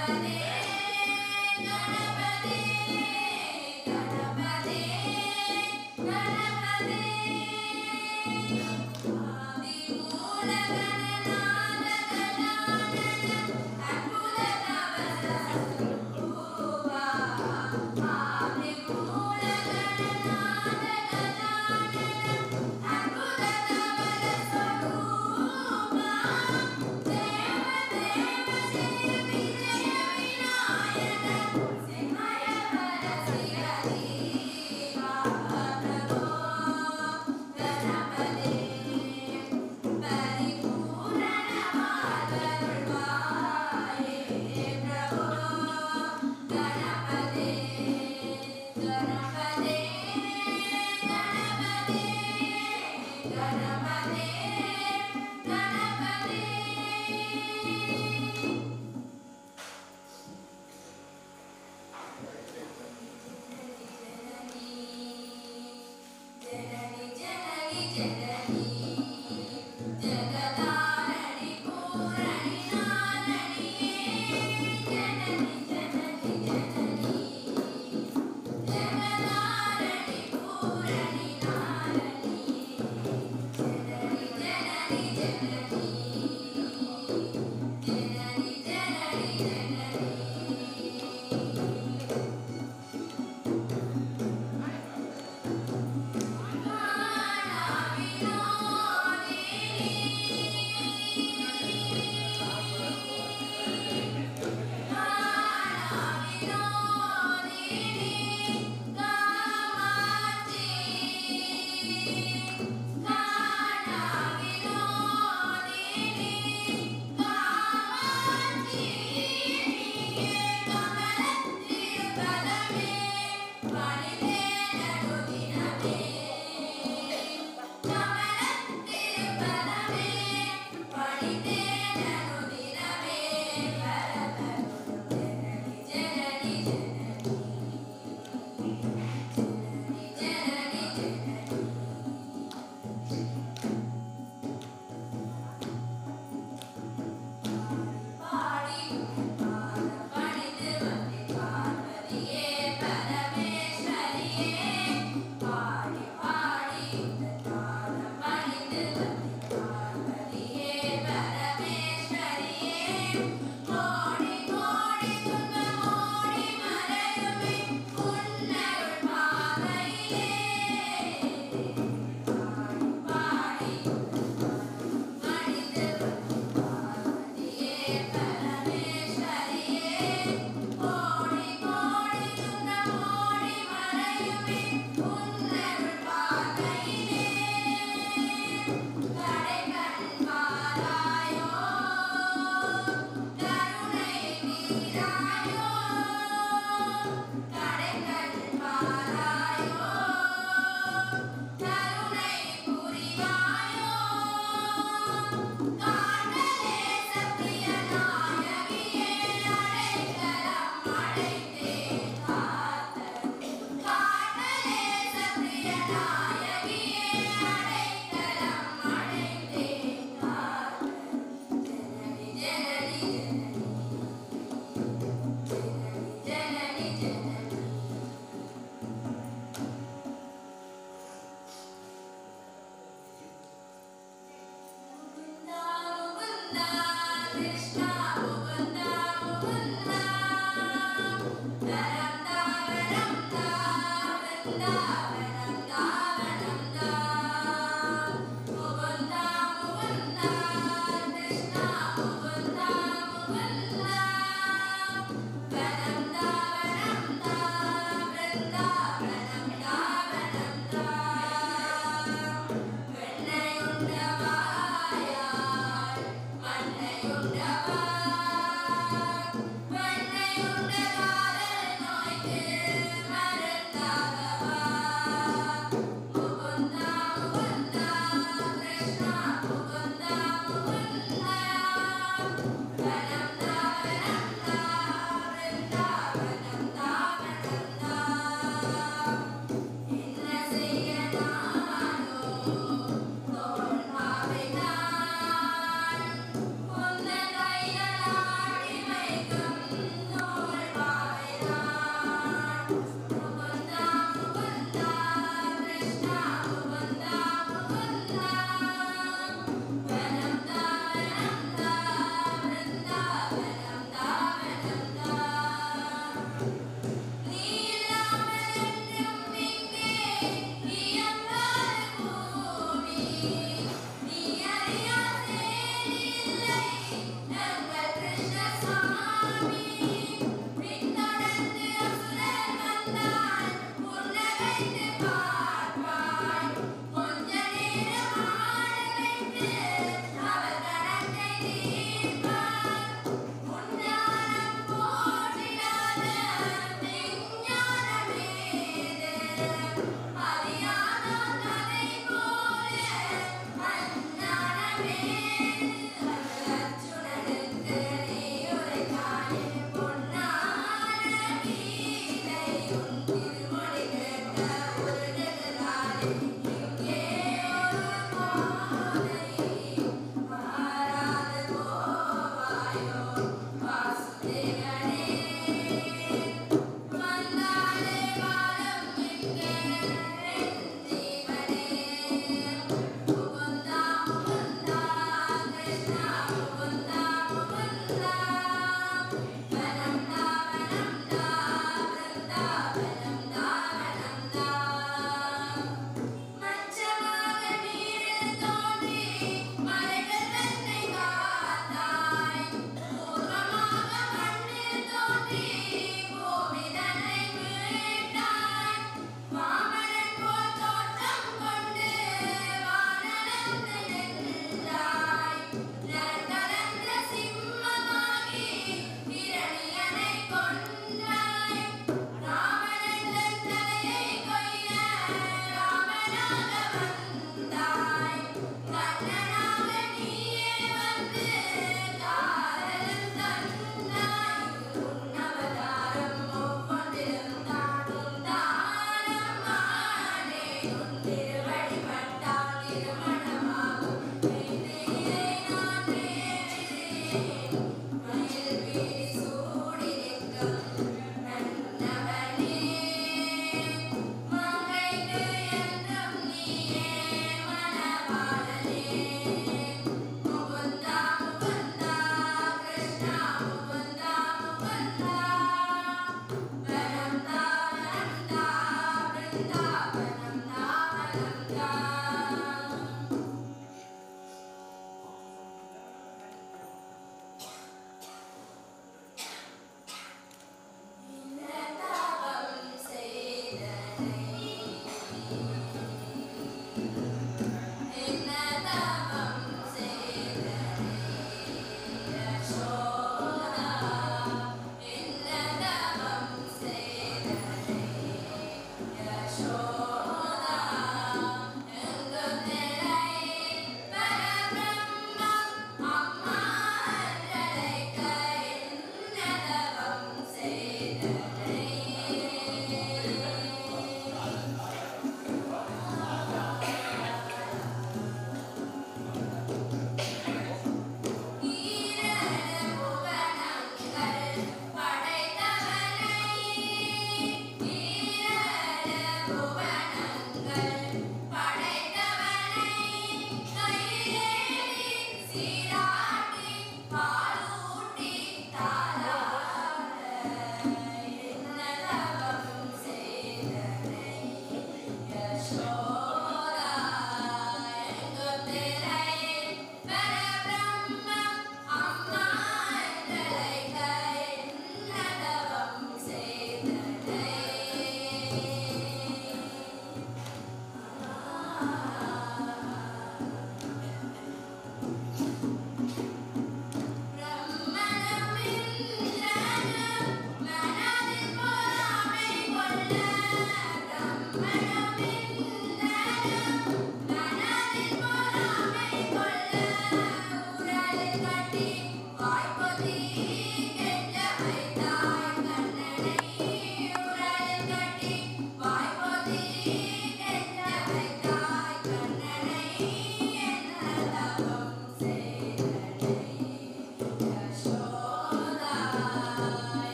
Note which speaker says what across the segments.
Speaker 1: ஜனனி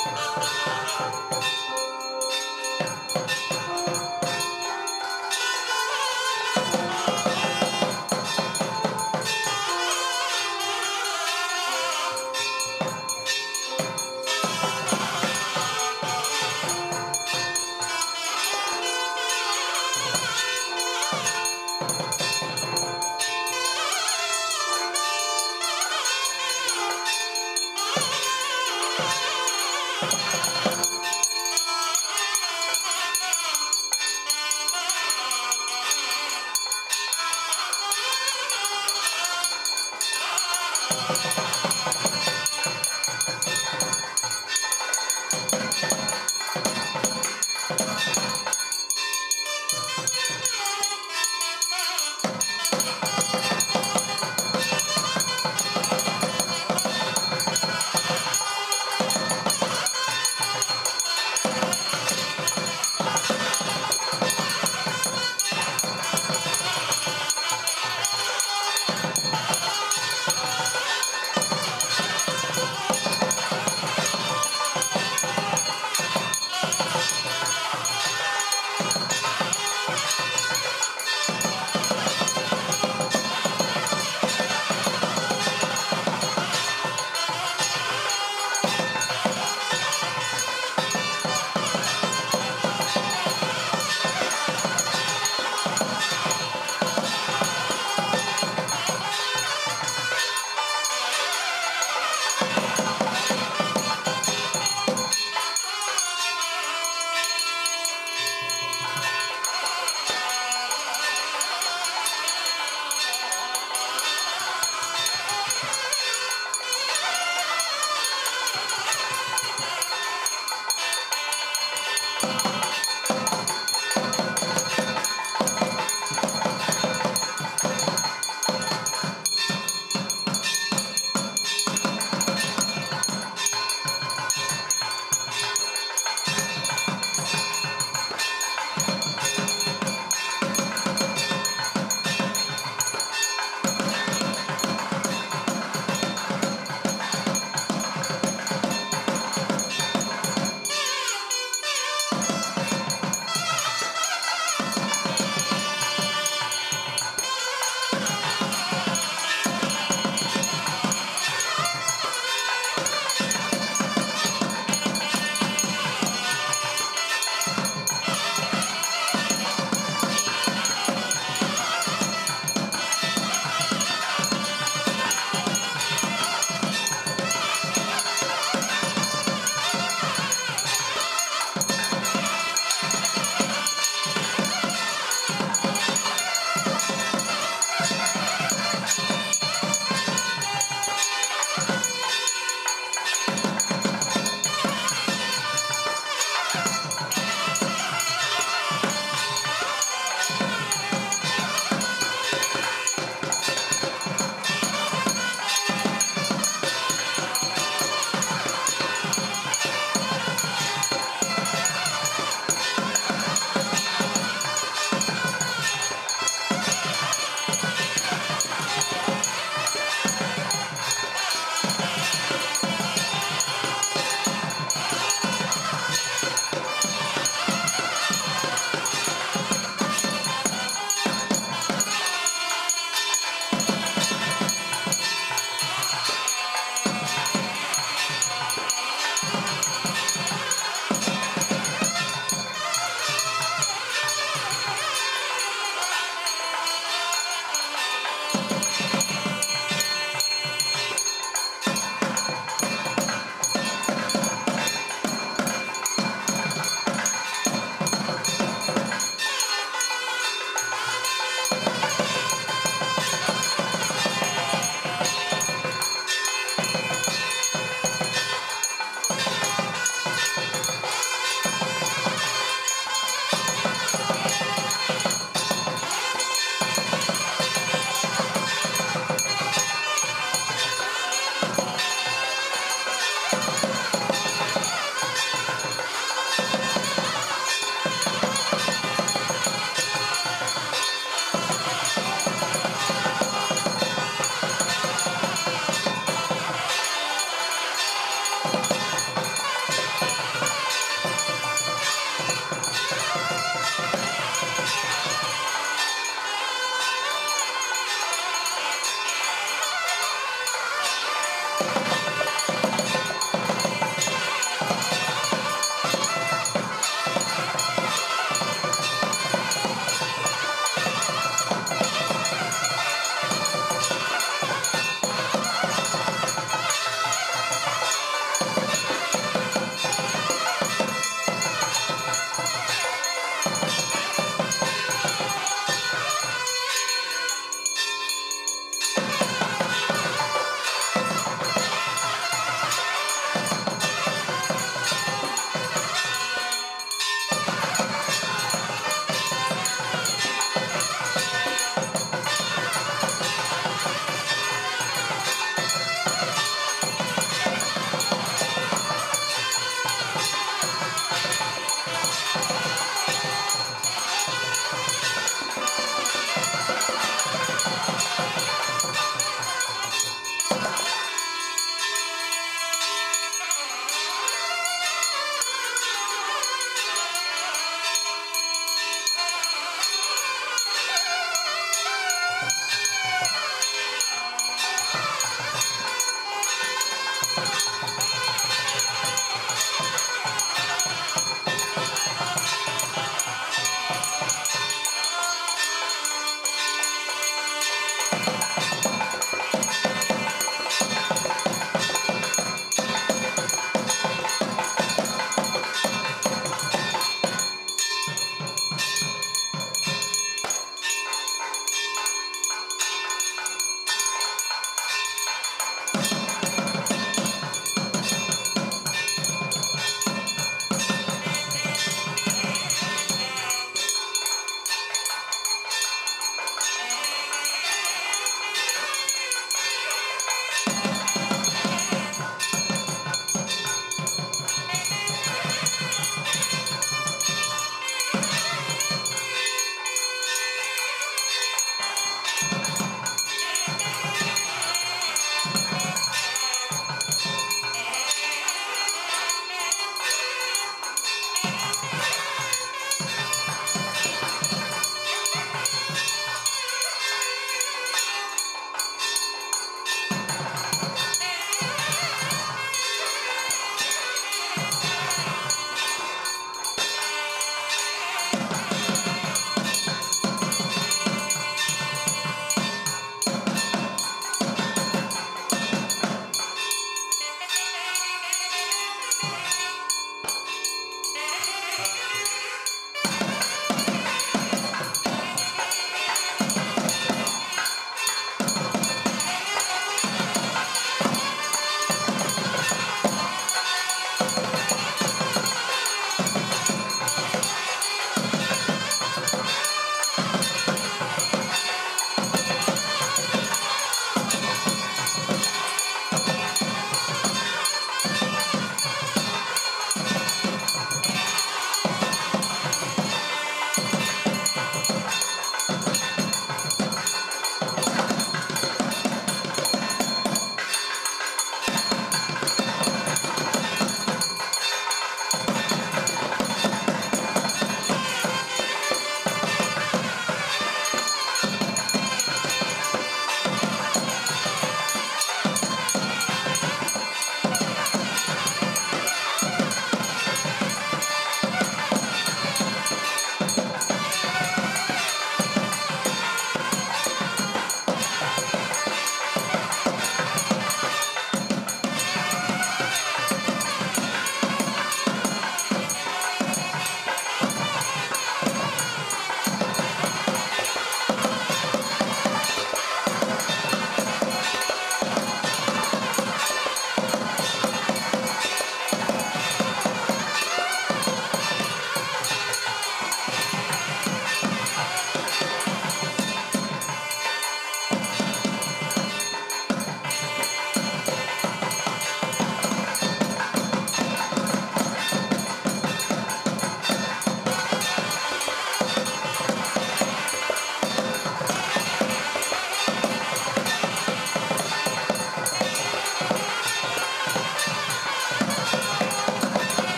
Speaker 1: ஆ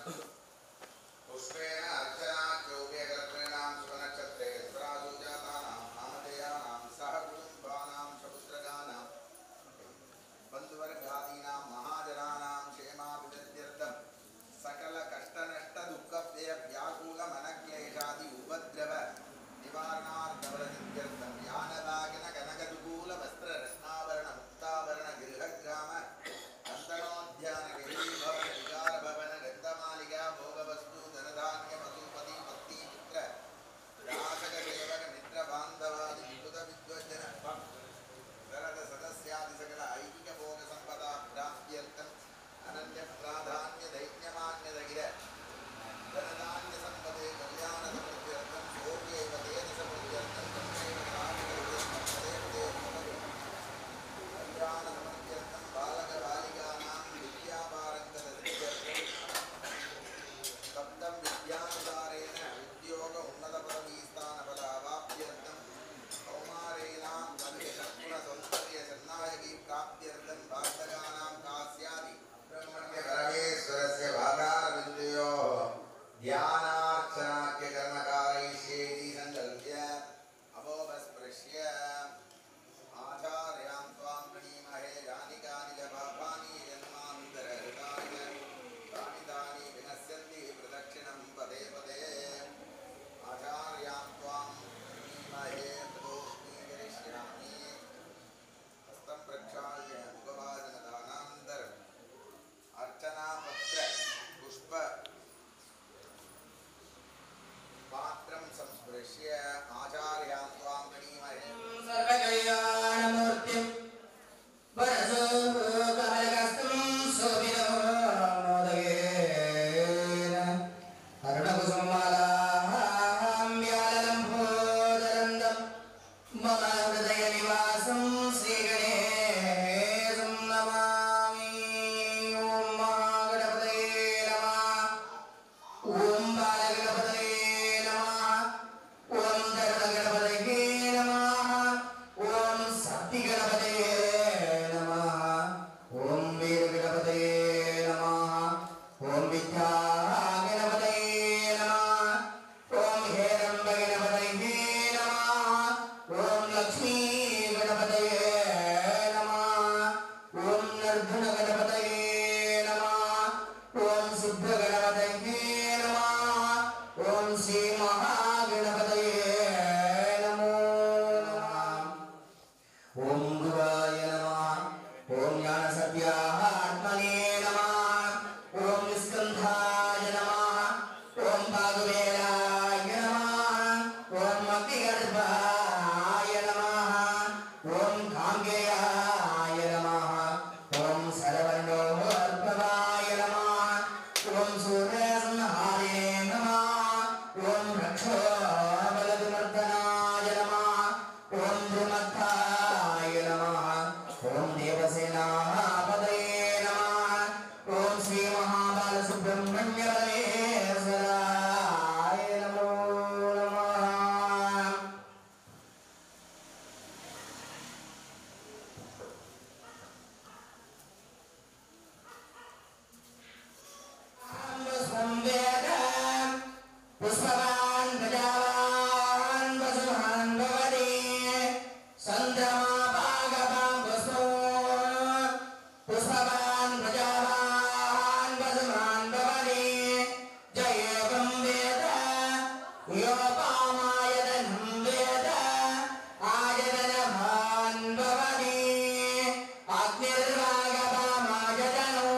Speaker 1: पुष्पेण अर्चनाख्योपेकलत्रेणां शुभनक्षत्रे स्वराजोजातानां नामधेयानां सह कुटुम्बानां सपुत्रगानां बन्धुवर्गादीनां महाजनानां क्षेमाभिवृद्ध्यर्थं सकलकष्टनष्टदुःखव्ययव्याकुलमनक्लेशादि उपद्रव निवारणार्थवरसिद्ध्यर्थं यानवागिन कनकदुकूलवस्त्ररत्नाभरण मुक्ताभरण गृहग्राम नन्दनोद्यान गिरीभवन विकारभवन गन्धमालिका भोगवस्तु धनधान्य पशुपति पत्नी पुत्र रासक सेवक मित्र बान्धवादि विबुध विद्वज्जन सरद सदस्यादि सकल ऐकिक भोग संपदा प्राप्त्यर्थम् अनन्य प्राधान्य दैन्यमान्यदगिर धनधान्य सम्पदे कल्याण समृद्ध्यर्थं भोग्यैव तेन समृद्ध्यर्थं तत्रैव कामिकरुद्ध्यर्थं तदेव तेन कल्याण समृद्ध्यर्थं बालक बालिकानां विद्यापारङ्गतसिद्ध्यर्थं सप्तं विद्यानुसारेण उद्योग उन्नतपदवीस्थानपदावाप्त्यर्थं कौमारेणां मनुष्यसत्गुणसौन्दर्यसन्नायकी प्राप्त्यर्थं वार्तकानां कास्यादि ब्रह्मण्यपरमेश्वरस्य भागारविन्दयोः ध्यानार्चनाख्यकर्मकारयिष्येति सङ्कल्प्य अवोपस्पृश्य आचार्यां त्वां प्रणीमहे यानि कानि च पापानि जन्मान्तरहृतानि च तानि तानि विनश्यन्ति प्रदक्षिणं पदे पदे आचार्यां त्वां प्रणीमहे प्रदोष्णीकरिष्यामि हस्तं प्रक्षाल्य मुखभाजनदानान्तरम् अर्चनापत्र पुष्प पात्रं संस्पृश्य आचार्यां त्वां प्रणीमहे
Speaker 2: सर्वकल्याणमूर्तिम् वरसो कमलकस्तं शोभिनोदयेन अरुणकुसुमालां व्यालम्भोदरन्दं मम हृदयनिवासं श्रीगणेशं नमामि ॐ महागणपतये नमः ॐ बालगणपतये नमः ॐ धरणगणपतये नमः ॐ शक्तिगणपतये नमः ॐ वीरगणपतये नमः ॐ विद्यागणपतये नमः ॐ हेरम्बगणपतये नमः ॐ लक्ष्मीगणपतये नमः ॐ निर्धनगणपतये नमः ॐ सिद्धगणपतये नमः ॐ श्रीमहागणपतये नमो नमः ॐ गुरुवाय नमः ॐ ज्ञानसत्यात्मने नमः ॐ निस्कन्धाय नमः ॐ भागवेलाय नमः ॐ अग्निगर्भाय नमः ॐ काङ्गेयाय नमः ॐ सर्वर्णोर्भवाय नमः ॐ सूर्यसंहारे नमः ॐ रक्षोबलविमर्दनाय नमः ॐ ध्रुमत्ताय नमः ॐ देवसेनापदये नमः ॐ श्रीमहाबालसुब्रह्मण्यपरमेश्वराय नमो नमः पुष्पवान् प्रजावान् वसुवान् भवति चन्द्रमा भागवान् वसो पुष्पवान् प्रजावान् वसुवान् भवति जयोगं वेद योपामायतनं वेद आयतनवान् भवति अग्निर्वागवामायतनो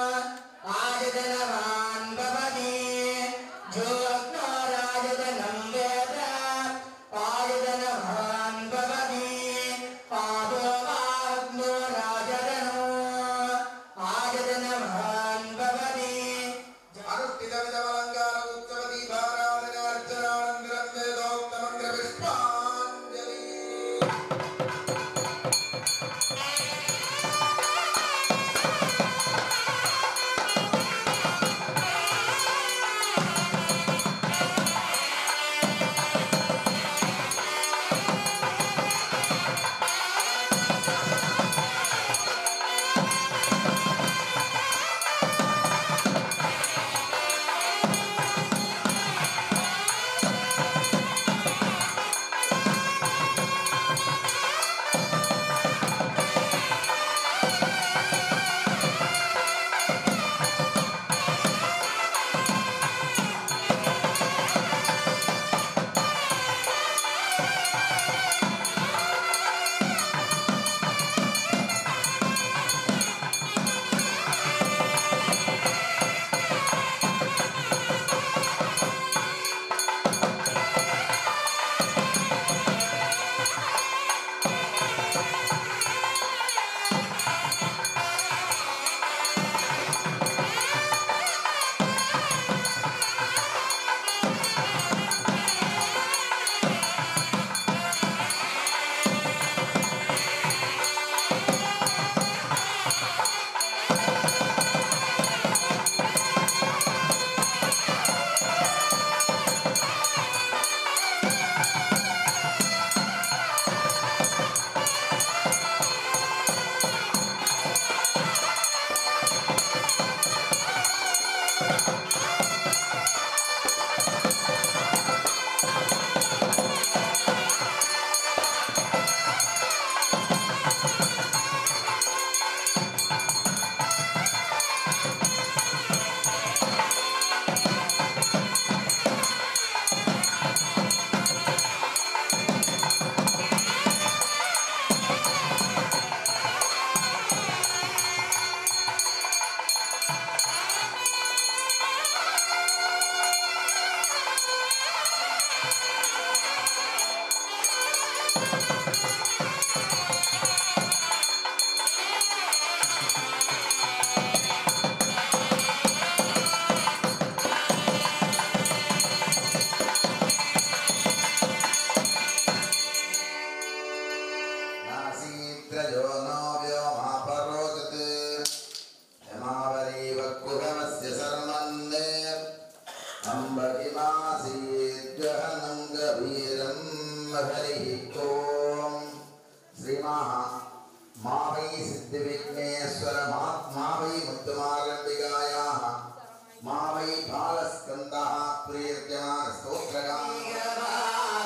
Speaker 2: आयतनवान् भवति जो अग्नोरायतनं वेद आयतनवान् भवति पादो वाग्नोरायतनो आयतनवान् भवति
Speaker 3: ॐ
Speaker 1: सम्बतिमासीद्गहनं गभीरं हरिः ॐ श्रीमः मा वै सिद्धिविघ्नेश्वर मा मा वै मुद्दुमालम्बिकायाः मा वै बालस्कन्दः प्रीत्यमानस्तोत्रगाः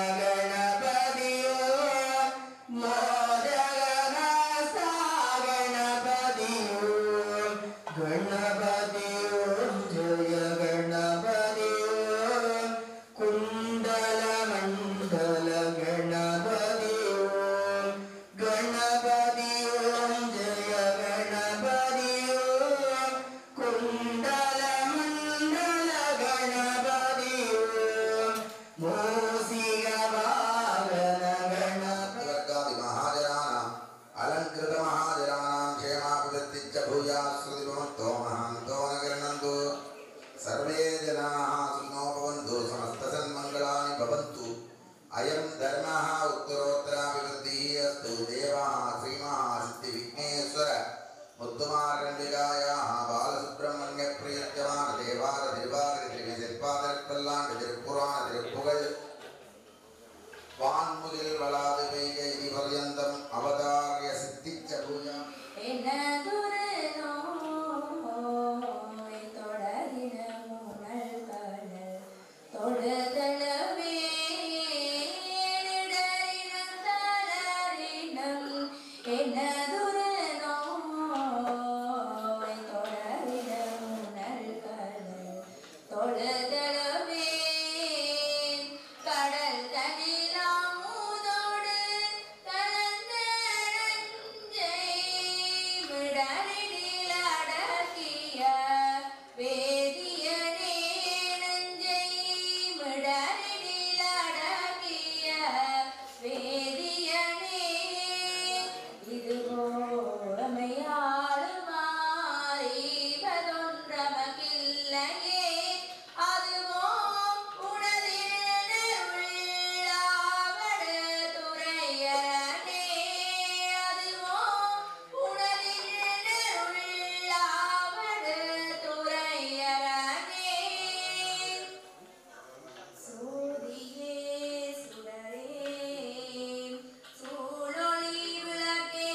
Speaker 2: ಗಣಪತಿಯೋ ಜಯ ಗಣಪತಿಯೋ ಕುಂಡಲ ಮಂಡಲ ಗಣಪತಿಯೋ ಗಣಪತಿಯೋ ಜಯ ಗಣಪತಿಯೋ ಕುಂಡಲ ಮಂಡಲ ಗಣಪತಿಯೋ ಮೂಸಿಗ ವಾಹನ ಗಣಪತಿ
Speaker 1: वर्गादिमहाजनानाम् अलङ्कृतमहाजनानां क्षेमाभिवृद्धिश्च भूयाश्रुतिमत्तो महान्तो न गृह्णन्तु सर्वे जनाः सुखिनो भवन्तु समस्तसन्मङ्गलानि भवन्तु अयं धर्मः उत्तरोत्तराभिवृद्धिः अस्तु देवः श्रीमः सिद्धिविघ्नेश्वर मुद्दुमारण्डिकायाः बालसुब्रह्मण्यप्रियत्यमान देवार திருவாரக திருவிசிற்பாதற்பல்லாண்டு திருப்புராண திருப்புகழ் வான்முகில் வளாது பெய்க இனி பர்யந்தம் அவதாரிய சித்திச்ச பூஜா
Speaker 3: என்னதுரு நோய் தொடரின முனல் கடல் தொடுதளவே இடரினம் தளரினம் என்னதுரு நோய் தொடரின முனல் கடல் தொடுதளவே கடல் தனிலாமுதோடு கலந்த நஞ்சை விடலில் அடக்கிய வேதியனே நஞ்சை விடலில் அடக்கிய வேதியனே இதுவோ அமையாளுமாறிவதொன்றமக்கில்லையே அதுவோ உனதில் உள்ளாவடு துறையரனே அதுவோ உனதில் உள்ளாவடு துறையரனே சூரியே சுடரே சூழொளி விளக்கே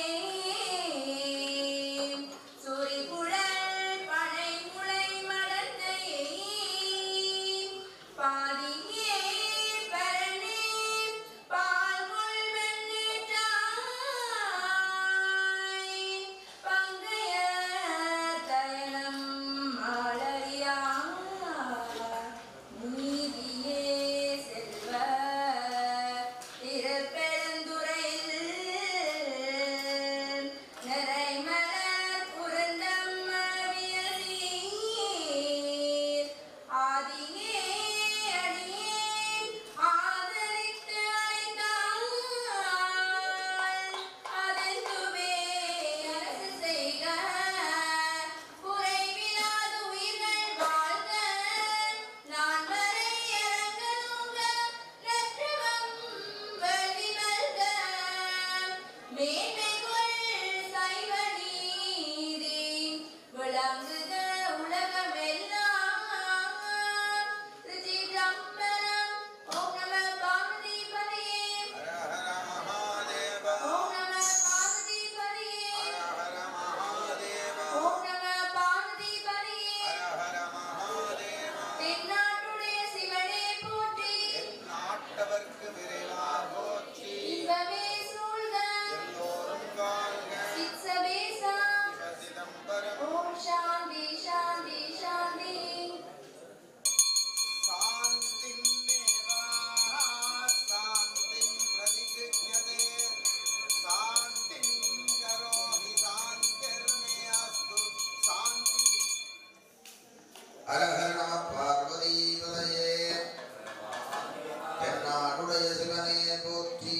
Speaker 3: சுரிகுழல் பனை முளை மலர்ந்தை பாதியே பரணே பால்கொள் வெண்ணீட்டாய் பங்கைய தயனம் மாளரியா நீதியே செல்வ திருப்பெருந்துறையில் நிறைமலர் புரந்தம் அவியலீர் ஆதியே அடியேன் ஆதரித்து அழைத்தாள் அதெந்துவே அரசு செய்க குறைவிலாது உயிர்கள் வாழ்க நான் வரை இறங்குங்க நற்றுவம் வேள்வி மல்க மேன்மைகொள் சைவ நீதி விளங்குக உலகமெல்லாம் திருச்சிற்றம்பலம் ஓம் நம பார்வதிபதியே
Speaker 1: ஹர ஹர மகாதேவ
Speaker 3: ஓம் நம பார்வதிபதியே
Speaker 1: ஹர ஹர மகாதேவ
Speaker 3: ஓம் நம பார்வதிபதியே
Speaker 1: ஹர ஹர மகாதேவ
Speaker 3: தென்னாட்டுடைய சிவனே போற்றி
Speaker 1: என் நாட்டவர்க்கு விரைவா போற்றி
Speaker 3: இன்பமே சூழ்க
Speaker 1: எல்லோரும் வாழ்க
Speaker 3: சித்சவேசா
Speaker 1: சிவ சிதம்பரம்
Speaker 3: ஓம் சாந்தி சாந்தி சாந்தி
Speaker 1: शान्तिं देवाः शान्तिं प्रतिगृह्यते शान्तिं करोमि शान्तिर्मे अस्तु शान्तिः हर हर நம பார்வதிபதையே தென்னாடுடைய சிவனே போற்றி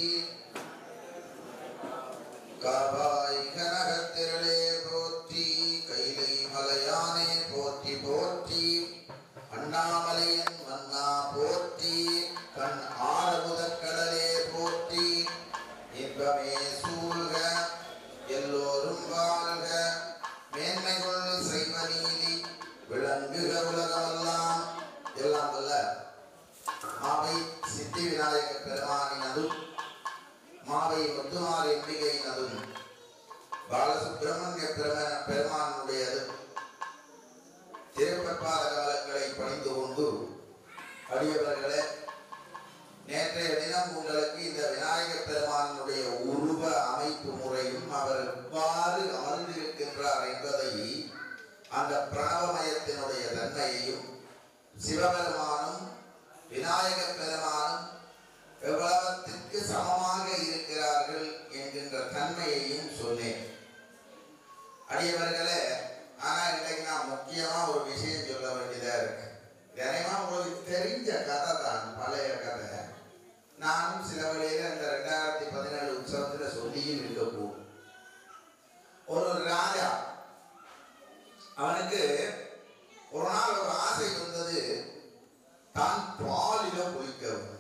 Speaker 1: காபாய் கனகத்திரளே போற்றி கைலை மலையானே போற்றி போற்றி அண்ணாமலையன் மன்னா போற்றி கண் ஆறுமுதற் கடலே போற்றி இன்பமே சூழ்க எல்லோரும் வாழ்க மேன்மை கொள் செய்வ நீதி விளங்குக உலகமெல்லாம் எல்லாம் வல்ல மாவை சித்தி விநாயக பெருமானினதும் மாவை முத்துமார் எம்பிகையினதும் பாலசுப்பிரமணிய பெரும பெருமானுடையதும் திருப்பற்பால காலங்களை பணிந்து கொண்டு அடியவர்களே நேற்றைய தினம் உங்களுக்கு இந்த விநாயகர் பெருமானுடைய உருவ அமைப்பு முறையும் அவர் எவ்வாறு அமர்ந்திருக்கின்றார் என்பதை அந்த பிரணவமயத்தினுடைய தன்மையையும் சிவபெருமானும் விநாயகர் பெருமானும் எவ்வளவத்திற்கு சமமாக இருக்கிறார்கள் என்கின்ற தன்மையையும் சொன்னேன் அடியவர்களே ஆனா இன்னைக்கு நான் முக்கியமா ஒரு விஷயம் சொல்ல வேண்டியதா இருக்கு தினமா உங்களுக்கு தெரிஞ்ச கதை தான் பழைய கதை நானும் சில வழியில இந்த ரெண்டாயிரத்தி பதினேழு உற்சவத்துல சொல்லியும் இருக்கக்கூடும் ஒரு ராஜா அவனுக்கு ஒரு நாள் ஒரு ஆசை வந்தது தான் பாலில குளிக்க வேண்டும்.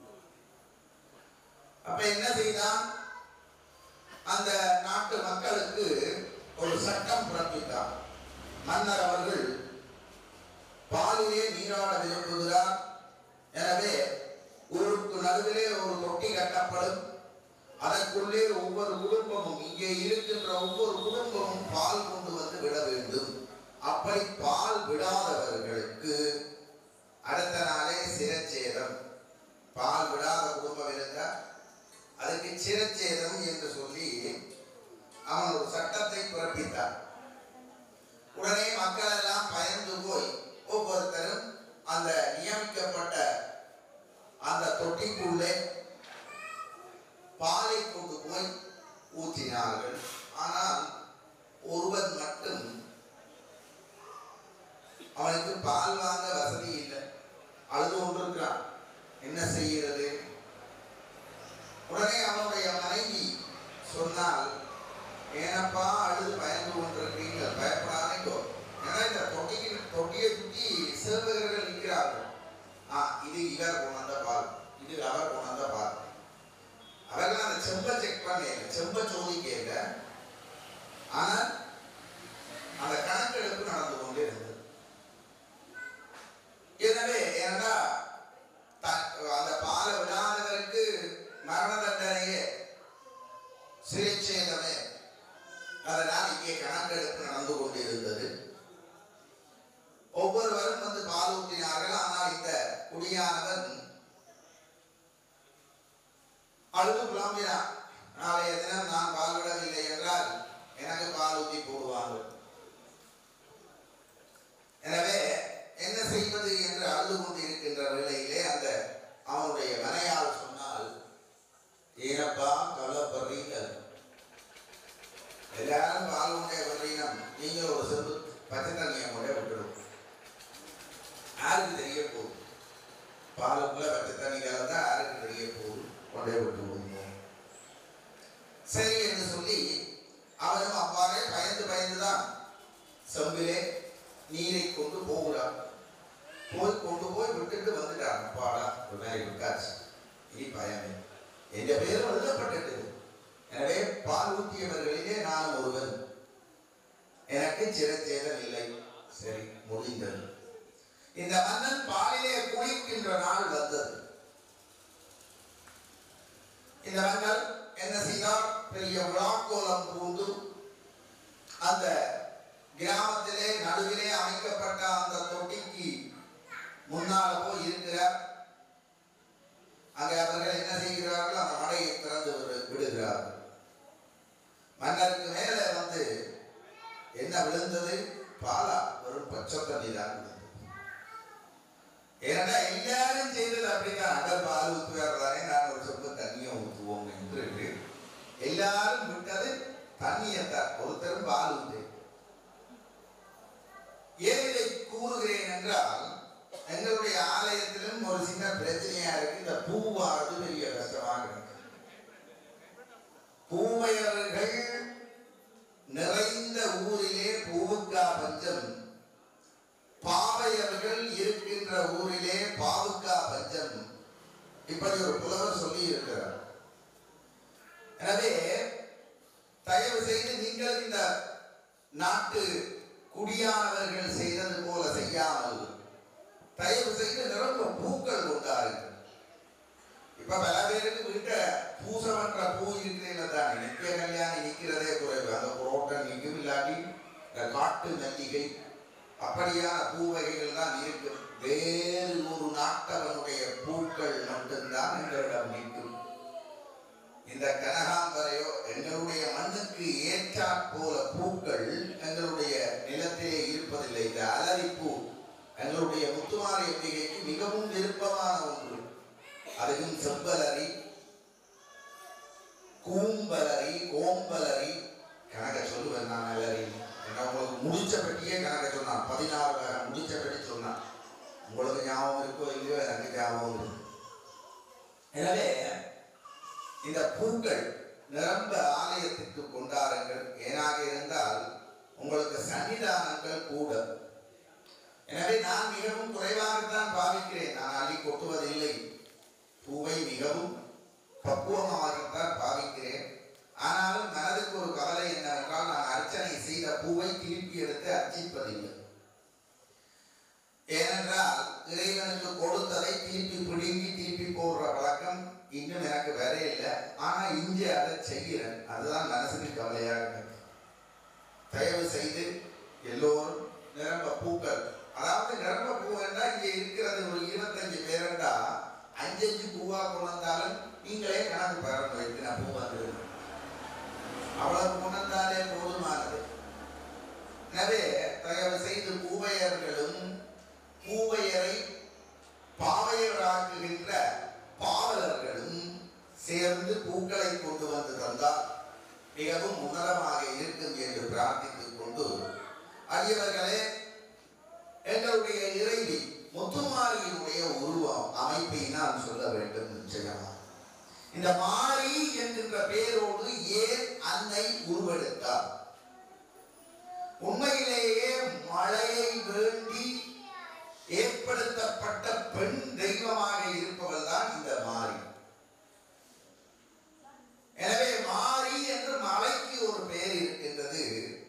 Speaker 1: அப்ப என்ன செய்தான் அந்த நாட்டு மக்களுக்கு ஒரு சட்டம் பிறப்பித்தார் மன்னர் அவர்கள் பாலிலே நீராட விரும்புகிறார் எனவே ஊருக்கு நடுவிலே ஒரு தொட்டி கட்டப்படும் அதற்குள்ளே ஒவ்வொரு குடும்பமும் இங்கே இருக்கின்ற ஒவ்வொரு குடும்பமும் பால் கொண்டு வந்து விட வேண்டும் அப்படி பால் விடாதவர்களுக்கு அடுத்த நாளே சிரச்சேதம் பால் விடாத குடும்பம் இருந்தா அதுக்கு சிரச்சேதம் என்று சொல்லி அவன் ஒரு சட்டத்தை பிறப்பித்தான் உடனே மக்கள் எல்லாம் பயந்து போய் ஒவ்வொருத்தரும் அந்த நியமிக்கப்பட்ட அந்த தொட்டிக்குள்ளே பாலை கொண்டு போய் ஊற்றினார்கள் ஆனால் ஒருவன் மட்டும் அவனுக்கு பால் வாங்க வசதி இல்லை அழுது கொண்டிருக்கிறான் என்ன செய்கிறது உடனே அவனுடைய மனைவி சொன்னால் ஏனப்பா அழுது பயந்து கொண்டிருக்கீங்க பயப்படாதீங்கோ ஏன்னா இந்த தொட்டிக்கு தொட்டியை சுற்றி சேவகர்கள் நிற்கிறார்கள் ஆ இது இவர் கொண்டாந்த பால் இது அவர் கொண்டாந்த பால் அவர்கள் அந்த செம்ப செக் பண்ணல செம்ப சோதிக்கல ஆனால் அந்த கணக்கெடுப்பு நடந்து கொண்டே இருந்தது எனவே ஏன்னா த- அந்த பாலை விடாதவருக்கு மரண தண்டனையே சிறைச்சேதமே அதனால் இங்கே கணக்கெடுப்பு நடந்து கொண்டிருந்தது ஒவ்வொருவரும் வந்து பால் ஊற்றினார்கள் ஆனால் இந்த குடியானவன் அழுது புலம்பினான் நாளைய தினம் நான் பால் விடவில்லை என்றால் எனக்கு பால் ஊற்றி போடுவாங்க எனவே என்ன செய்வது என்று அழுது கொண்டிருக்கின்ற வேளையிலே அந்த அவனுடைய மனையால் சொன்னால் ஏனப்பா கவலைப்படுறீங்கள் எல்லாரும் பால் உண்டே வர்றீனம் நீங்கள் ஒரு செம்பு பச்சை தண்ணியை கொண்டே விட்டுடும் யாருக்கு தெரிய போகுது பாலுக்குள்ள பச்சை தண்ணி கலந்தா யாருக்கு தெரிய போகுது கொண்டே விட்டு விடுவோம் சரி என்று சொல்லி அவனும் அவ்வாறே பயந்து பயந்துதான் செம்பிலே நீரை கொண்டு போகிறான் போய் கொண்டு போய் விட்டுட்டு வந்துட்டான் அப்பாடா ஒரு மாதிரி விட்டாச்சு இனி பயமே என்ற பெயரும் எழுதப்பட்டது எனவே பால் ஊற்றியவர்களிலே நான் ஒருவன் எனக்கு சிறச்சேதம் இல்லை சரி முடிந்தது இந்த மன்னன் பாலிலே குளிக்கின்ற நாள் வந்தது இந்த மன்னர் என்ன செய்தார் பெரிய விழாக்கோலம் பூண்டு அந்த கிராமத்திலே நடுவிலே அமைக்கப்பட்ட அந்த தொட்டிக்கு முன்னால போய் இருக்கிறார் அங்கே அவர்கள் என்ன செய்கிறார்கள் அந்த மடையை திறந்து விடு- விடுகிறார்கள் மன்னருக்கு மேலே வந்து என்ன விழுந்தது பாலா ஒரு பச்சை தண்ணி தான் விழுந்தது ஏன்னா எல்லாரும் செய்தது அப்படிதான் அகல் பால் ஊற்றுவார் தானே நான் ஒரு சொம்பு தண்ணியை ஊற்றுவோம் என்று எல்லாரும் விட்டது தண்ணியத்தான் ஒருத்தரும் பால் ஊற்று ஏன் இதை கூறுகிறேன் என்றால் எங்களுடைய ஆலயத்திலும் ஒரு சின்ன பிரச்சனையா இருக்கு இந்த பூவானது பெரிய கஷ்டமாக இருக்கு பூவையர்கள் நிறைந்த ஊரிலே பூவுக்கா பஞ்சம் பாவையர்கள் இருக்கின்ற ஊரிலே பாவுக்கா பஞ்சம் இப்படி ஒரு புலவர் சொல்லி இருக்கிறார் எனவே தயவு செய்து நீங்கள் இந்த நாட்டு குடியானவர்கள் செய்தது போல செய்யாமல் தயவு செய்து நிரம்ப பூக்கள் கொண்டாருங்கள் இப்ப பல பேருக்கு வீட்டை பூசை பண்ற பூ இருக்கிறதுல தான் நித்திய கல்யாணி நிக்கிறதே குறைவு அந்த புரோட்டன் நிற்கும் இல்லாட்டி இந்த காட்டு மல்லிகை அப்படியான பூ வகைகள் தான் இருக்கும் வேறு ஒரு நாட்டவனுடைய பூக்கள் மட்டும்தான் எங்களிடம் நிற்கும் இந்த கனகாம்பரையோ எங்களுடைய மண்ணுக்கு ஏற்றாற் போல பூக்கள் எங்களுடைய நிலத்திலே இருப்பதில்லை இந்த அலரிப்பூ எங்களுடைய முத்துமாரி அம்பிகைக்கு மிகவும் விருப்பமான ஒன்று அதுவும் செம்பலரி கூம்பலரி கோம்பலரி கணக்க சொல்லுவேன் நான் அலரி ஏன்னா உங்களுக்கு முடிச்ச பெட்டியே கணக்க சொன்னான் பதினாறு வகை முடிச்ச பெட்டி சொன்னான் உங்களுக்கு ஞாபகம் இருக்கோ இல்லையோ எனக்கு ஞாபகம் இருக்கு எனவே இந்த பூக்கள் நிரம்ப ஆலயத்திற்கு கொண்டாருங்கள் ஏனாக இருந்தால் உங்களுக்கு சன்னிதானங்கள் கூட எனவே நான் மிகவும் குறைவாகத்தான் பாவிக்கிறேன் நான் அள்ளி கொட்டுவதில்லை பூவை மிகவும் பக்குவமாகத்தான் பாவிக்கிறேன் ஆனாலும் மனதுக்கு ஒரு கவலை என்னவென்றால் நான் அர்ச்சனை செய்த பூவை திருப்பி எடுத்து அர்ச்சிப்பதில்லை ஏனென்றால் இறைவனுக்கு கொடுத்ததை திருப்பி பிடுங்கி திருப்பி போடுற வழக்கம் இன்னும் எனக்கு வேற இல்லை ஆனா இங்கே அதை செய்கிறேன் அதுதான் மனசுக்கு கவலையாக இருக்கு தயவு செய்து எல்லோரும் நிரம்ப பூக்கள் அதாவது நிரம்ப பூ வேண்டா இங்க இருக்கிறது ஒரு இருபத்தஞ்சு பேரண்டா அஞ்சஞ்சு பூவா கொண்டாலும் நீங்களே கணக்கு பெறணும் வைத்து நான் பூ வந்துடுவேன் அவ்வளவு கொண்டாலே போதுமானது எனவே தயவு செய்து பூவையர்களும் பூவையரை பாவையராக்குகின்ற பாவலர்களும் சேர்ந்து பூக்களை கொண்டு வந்து தந்தால் மிகவும் உன்னதமாக இருக்கும் என்று பிரார்த்தித்துக் கொண்டு அடியவர்களே எங்களுடைய இறைவி முத்துமாரியினுடைய உருவம் அமைப்பை நான் சொல்ல வேண்டும் நிச்சயமாக இந்த மாரி என்கின்ற பெயரோடு ஏன் அன்னை உருவெடுத்தார் உண்மையிலேயே மழையை வேண்டி ஏற்படுத்தப்பட்ட பெண் தெய்வமாக இருப்பவள் தான் இந்த மாரி எனவே மாரி என்று மலைக்கு ஒரு பெயர் இருக்கின்றது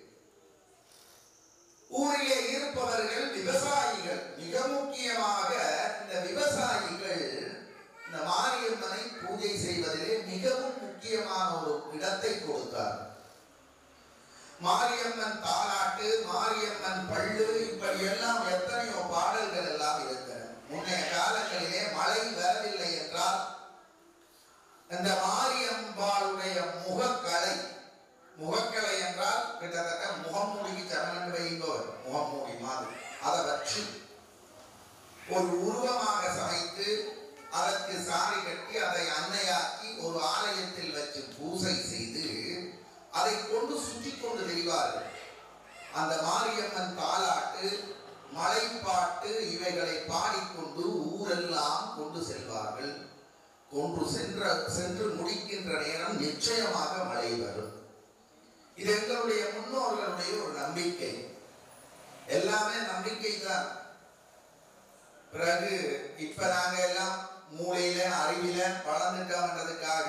Speaker 1: ஊரிலே இருப்பவர்கள் விவசாயிகள் மிக முக்கியமாக இந்த விவசாயிகள் இந்த மாரியம்மனை பூஜை செய்வதிலே மிகவும் முக்கியமான ஒரு இடத்தை கொடுத்தார் மாரியம்மன் தாலாட்டு மாரியம்மன் பள்ளு இப்படி எல்லாம் எத்தனையோ பாடல்கள் எல்லாம் இருக்கிறது முன்னைய காலங்களிலே மழை வரவில்லை என்றால் இந்த மாரியம்பாளுடைய முகக்கலை முகக்கலை என்றால் கிட்டத்தட்ட முகமூடிக்கு சரணம் வைங்கோ முகமூடி மாதிரி அதை வச்சு ஒரு உருவமாக சமைத்து அதற்கு சாரி கட்டி அதை அன்னையாக்கி ஒரு ஆலயத்தில் வச்சு பூசை செய்து அதை கொண்டு சுற்றி கொண்டு தெரிவார்கள் அந்த மாரியம்மன் தாலாட்டு மலைப்பாட்டு இவைகளை பாடிக்கொண்டு ஊரெல்லாம் கொண்டு செல்வார்கள் கொண்டு சென்ற சென்று முடிக்கின்ற நேரம் நிச்சயமாக மழை வரும் இது எங்களுடைய முன்னோர்களுடைய ஒரு நம்பிக்கை எல்லாமே நம்பிக்கை தான் பிறகு இப்ப நாங்க எல்லாம் மூளையில அறிவில வளர்ந்துட்டோம்ன்றதுக்காக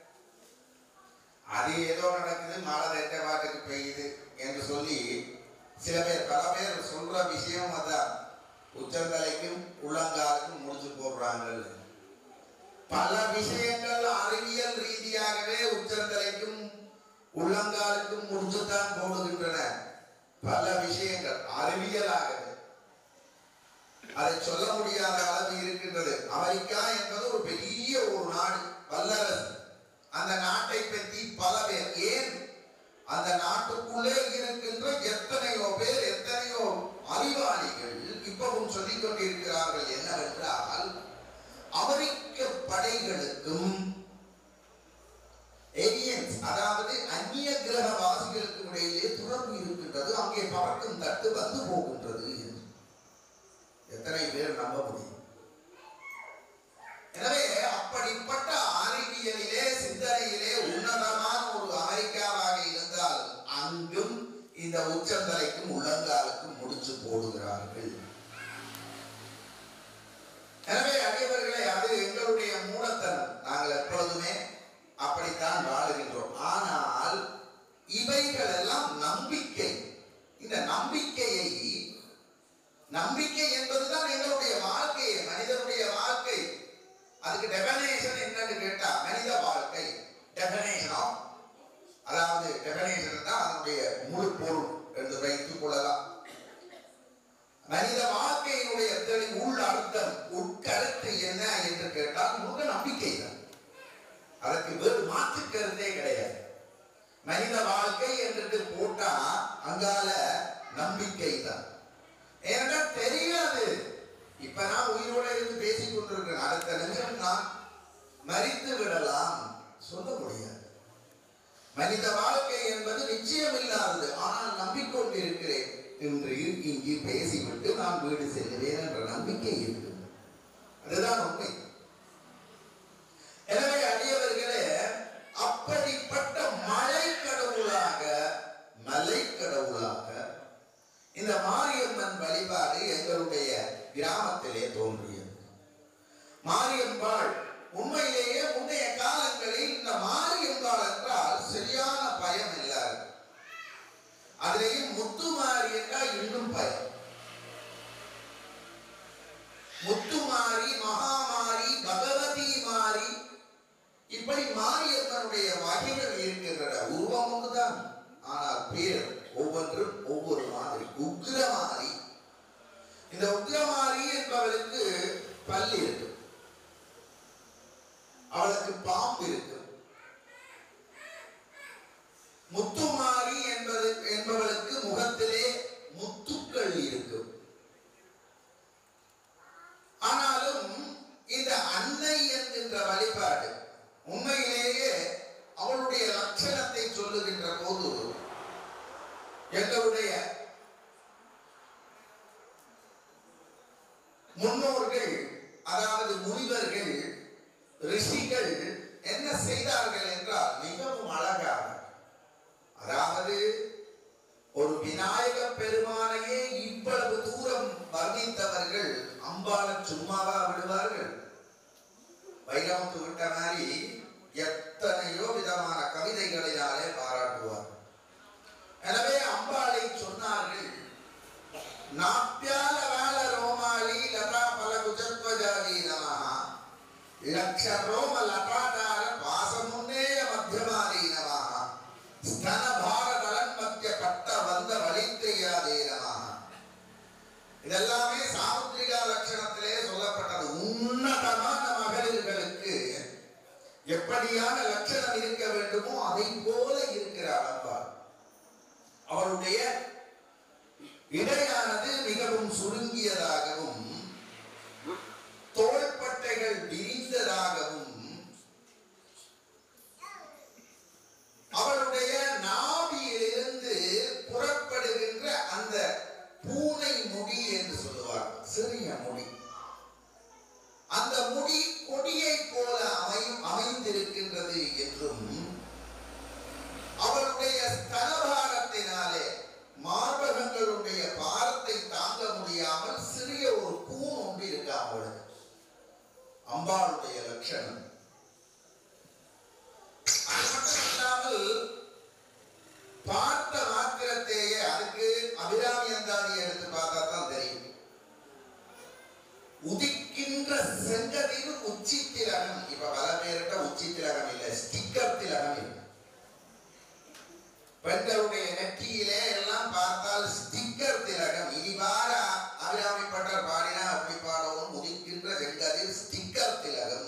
Speaker 1: அது ஏதோ நடக்குது மழை ரெட்ட பாட்டுக்கு பெய்யுது என்று சொல்லி சில பேர் பல பேர் சொல்ற விஷயம் அதான் உச்சந்தலைக்கும் உள்ளங்காலுக்கும் முடிச்சு போடுறாங்க பல விஷயங்கள் அறிவியல் ரீதியாகவே உச்சந்தலைக்கும் உள்ளங்காலுக்கும் முடிச்சுத்தான் போடுகின்றன பல விஷயங்கள் அறிவியலாகவே அதை சொல்ல முடியாத அளவு இருக்கின்றது அமெரிக்கா என்பது ஒரு பெரிய ஒரு நாடு வல்லரசு அந்த நாட்டை பற்றி பல பேர் ஏன் அந்த நாட்டுக்குள்ளே இருக்கின்ற எத்தனையோ பேர் எத்தனையோ அறிவாளிகள் இப்பவும் சொல்லிக் கொண்டிருக்கிறார்கள் என்னவென்றால் அமெரிக்க படைகளுக்கும் ஏலியன்ஸ் அதாவது அந்நிய கிரக வாசிகளுக்கு இடையிலே தொடர்பு இருக்கின்றது அங்கே பறக்கும் தட்டு வந்து போகின்றது என்று எத்தனை பேர் நம்ப முடியும் எனவே அப்படிப்பட்ட அறிவியலிலே சிந்தனையிலே உன்னதமான ஒரு அமெரிக்காவாக இருந்தால் அங்கும் இந்த உச்சந்தலைக்கும் உள்ளங்காலுக்கும் முடிச்சு போடுகிறார்கள் எனவே அடியவர்களே அது எங்களுடைய மூடத்தனம் நாங்கள் எப்பொழுதுமே அப்படித்தான் வாழுகின்றோம் ஆனால் இவைகள் எல்லாம் நம்பிக்கை இந்த நம்பிக்கையை நம்பிக்கை என்பதுதான் எங்களுடைய வாழ்க்கை மனிதனுடைய வாழ்க்கை அதுக்கு டெபனேஷன் என்னன்னு கேட்டா மனித வாழ்க்கை டெபனேஷன் ஆஃப் அதாவது டெபனேஷன் தான் அதனுடைய முழு பொருள் என்று வைத்துக் கொள்ளலாம் மனித வாழ்க்கையினுடைய தெளிவு உள் அர்த்தம் உட்கருத்து என்ன என்று கேட்டால் மூட நம்பிக்கை தான் அதற்கு வேறு மாற்று கருத்தே கிடையாது மனித வாழ்க்கை என்று போட்டா அங்கால நம்பிக்கை தான் ஏனென்றால் தெரியாது இப்ப நான் உயிரோட இருந்து பேசிக் கொண்டிருக்கிறேன் அடுத்த நிமிஷம் நான் மறித்து விடலாம் சொல்ல முடியாது மனித வாழ்க்கை என்பது நிச்சயம் இல்லாதது ஆனால் நம்பிக்கொண்டிருக்கிறேன் என்று இங்கு பேசிவிட்டு நான் வீடு செல்லுவேன் என்ற நம்பிக்கை இருக்கு அதுதான் உண்மை எனவே அடியவர்களே அப்படிப்பட்ட மலை கடவுளாக மலை கடவுளாக இந்த மாரியம்மன் வழிபாடு எங்களுடைய கிராமத்திலே தோன்றியது மாரியம்பாள் உண்மையிலேயே முன்னைய காலங்களில் இந்த மாரியம்பாள் என்றால் சரியான பயம் எல்லாருக்கும் அதிலேயும் முத்துமாரி என்றால் இன்னும் பயம் முத்துமாரி மகாமாரி பகவதி மாரி இப்படி மாரியம்மனுடைய வகைகள் இருக்கின்றன உருவம் ஒன்றுதான் ஆனால் பேர் ஒவ்வொன்றும் ஒவ்வொரு மாதிரி உக்ரமாரி இந்த உக்ரமாரி என்பவளுக்கு பல் இருக்கு அவளுக்கு பாம்பு இருக்கு முத்துமாரி என்பது என்பவளுக்கு முகத்திலே முத்துக்கள் இருக்கும் ஆனாலும் இந்த அன்னை என்கின்ற வழிபாடு உண்மையிலேயே அவளுடைய லட்சணத்தை சொல்லுகின்ற போது எங்களுடைய முன்னோர்கள் அதாவது முனிவர்கள் ரிஷிகள் என்ன செய்தார்கள் என்றால் மிகவும் அழகாக அதாவது ஒரு விநாயக பெருமானையே இவ்வளவு தூரம் வர்ணித்தவர்கள் அம்பாள சும்மாவா விடுவார்கள் வைரமுத்து விட்ட மாதிரி எத்தனையோ விதமான கவிதைகளினாலே பாராட்டுவார் எனவே அம்பாளை சொன்னார்கள் நாப்பியால வேல ரோமாலி லதா பல குஜத்வஜாதி நமஹா லக்ஷ ரோம லதாடார வாசமுன்னேய மத்தியமாதி நமஹா ஸ்தன பாரதலன் மத்திய பட்ட வந்த வலித்தையாதே நமஹா இதெல்லாமே சாமுத்திரிகா லட்சணத்திலே சொல்லப்பட்டது உன்னதமான மகளிர்களுக்கு எப்படியான லட்சணம் இருக்க வேண்டுமோ அதை போல இருக்கிறார் அம்பாள் அவளுடைய இடையானது மிகவும் சுருங்கியதாகவும் தோள்பட்டைகள் விரிந்ததாகவும் அவளுடைய நாபியிலிருந்து புறப்படுகின்ற அந்த பூனை முடி என்று சொல்லுவார் சிறிய முடி அந்த முடி கொடியை போல அமையும் அமைந்திருக்கின்றது என்றும் அவளுடைய ஸ்தனபாரத்தினாலே மார்பகங்களுடைய பாரத்தை தாங்க முடியாமல் சிறிய ஒரு கூன் ஒன்று இருக்கு அவளுக்கு அம்பாளுடைய லட்சணம் அது மட்டும் இல்லாமல் பார்த்த மாத்திரத்தையே அதுக்கு அபிராமி அந்தாதி எடுத்து பார்த்தா தான் தெரியும் உதிக்கின்ற செங்கதிர் உச்சி திலகம் இப்ப பல பேர்கிட்ட உச்சி திலகம் இல்லை ஸ்டிக்கர் திலகம் இல்லை பெண்களுடைய நெற்றியிலே எல்லாம் பார்த்தால் ஸ்டிக்கர் திலகம் இனிவார அபிராமி பட்டர் பாடினா அப்படி பாடவும் உதிக்கின்ற செங்கதிர் ஸ்டிக்கர் திலகம்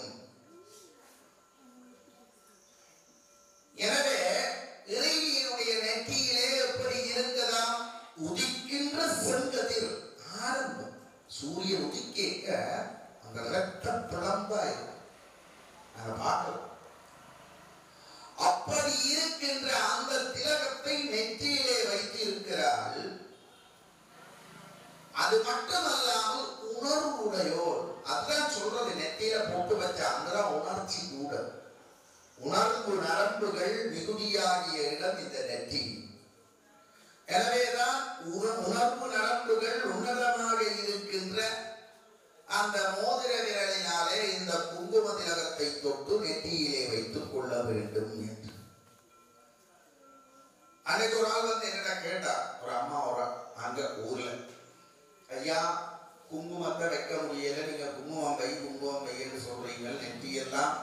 Speaker 1: எனவே இறைவியினுடைய நெற்றியிலே எப்படி இருந்ததாம் உதிக்கின்ற செங்கதிர் ஆரம்பம் சூரியன் உதிக்க அந்த ரத்த பிளம்பா இருக்கும் நாங்க பார்க்கிறோம் அப்படி இருக்கின்ற அந்த திலகத்தை நெற்றியிலே வைத்திருக்கிறாள் அது மட்டுமல்லாமல் உணர்வுடையோர் அதான் சொல்றது நெத்தியில போட்டு வச்ச அங்கதான் உணர்ச்சி கூட உணர்வு நரம்புகள் மிகுதியாகிய இடம் இந்த நெற்றி எனவேதான் உண- உணர்வு நரம்புகள் உன்னதமாக இருக்கின்ற அந்த மோதிர விரலினாலே இந்த குங்கும திலகத்தை தொட்டு நெற்றியிலே வைத்துக் கொள்ள வேண்டும் என்று அன்னைக்கு ஒரு ஆள் வந்து என்னடா கேட்டா ஒரு அம்மா ஒரு அங்க ஊர்ல ஐயா குங்குமத்தை வைக்க முடியல நீங்க குங்குமம் வை குங்குமம் வைன்னு சொல்றீங்க நெற்றியெல்லாம்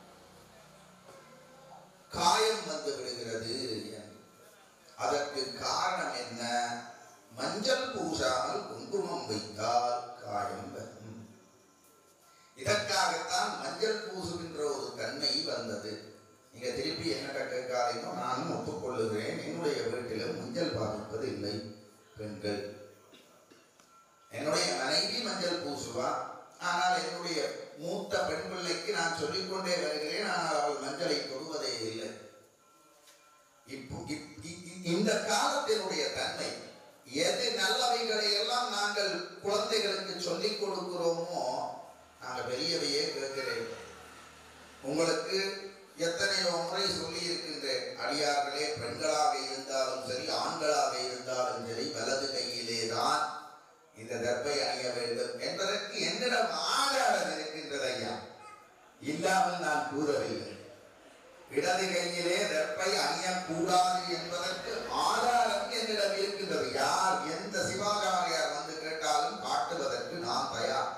Speaker 1: காயம் வந்து விடுகிறது என்று. அதற்கு காரணம் என்ன மஞ்சள் பூசாமல் குங்குமம் வைத்தால் காயம் வரும் இதற்காகத்தான் மஞ்சள் பூசுகின்ற ஒரு தன்மை வந்தது நீங்க திருப்பி என்னட்ட கேட்காதீங்க நானும் ஒப்புக்கொள்ளுகிறேன் என்னுடைய வீட்டிலும் மஞ்சள் பாதிப்பது இல்லை பெண்கள் என்னுடைய மனைவி மஞ்சள் பூசுவா ஆனால் என்னுடைய மூத்த பெண் பிள்ளைக்கு நான் சொல்லிக்கொண்டே வருகிறேன் ஆனால் அவள் மஞ்சளை தொடுவதே இல்லை இப்போ இப்- இ- இ- இந்த காலத்தினுடைய தன்மை எது நல்லவைகளை எல்லாம் நாங்கள் குழந்தைகளுக்கு சொல்லிக் கொடுக்கிறோமோ நாங்க பெரியவையே கேட்கிறேன் உங்களுக்கு எத்தனையோ முறை சொல்லி இருக்கின்றேன் அடியார்களே பெண்களாக இருந்தாலும் சரி ஆண்களாக இருந்தாலும் சரி வலது கையிலே தான் இந்த தர்பை அணிய வேண்டும் என்பதற்கு என்னிடம் ஆதாரம் இருக்கின்றது ஐயா இல்லாமல் நான் கூறவில்லை இடது கையிலே தர்பை அணியக்கூடாது என்பதற்கு ஆதாரம் என்னிடம் இருக்கின்றது யார் எந்த சிவாச்சாரியார் வந்து கேட்டாலும் காட்டுவதற்கு நான் தயார்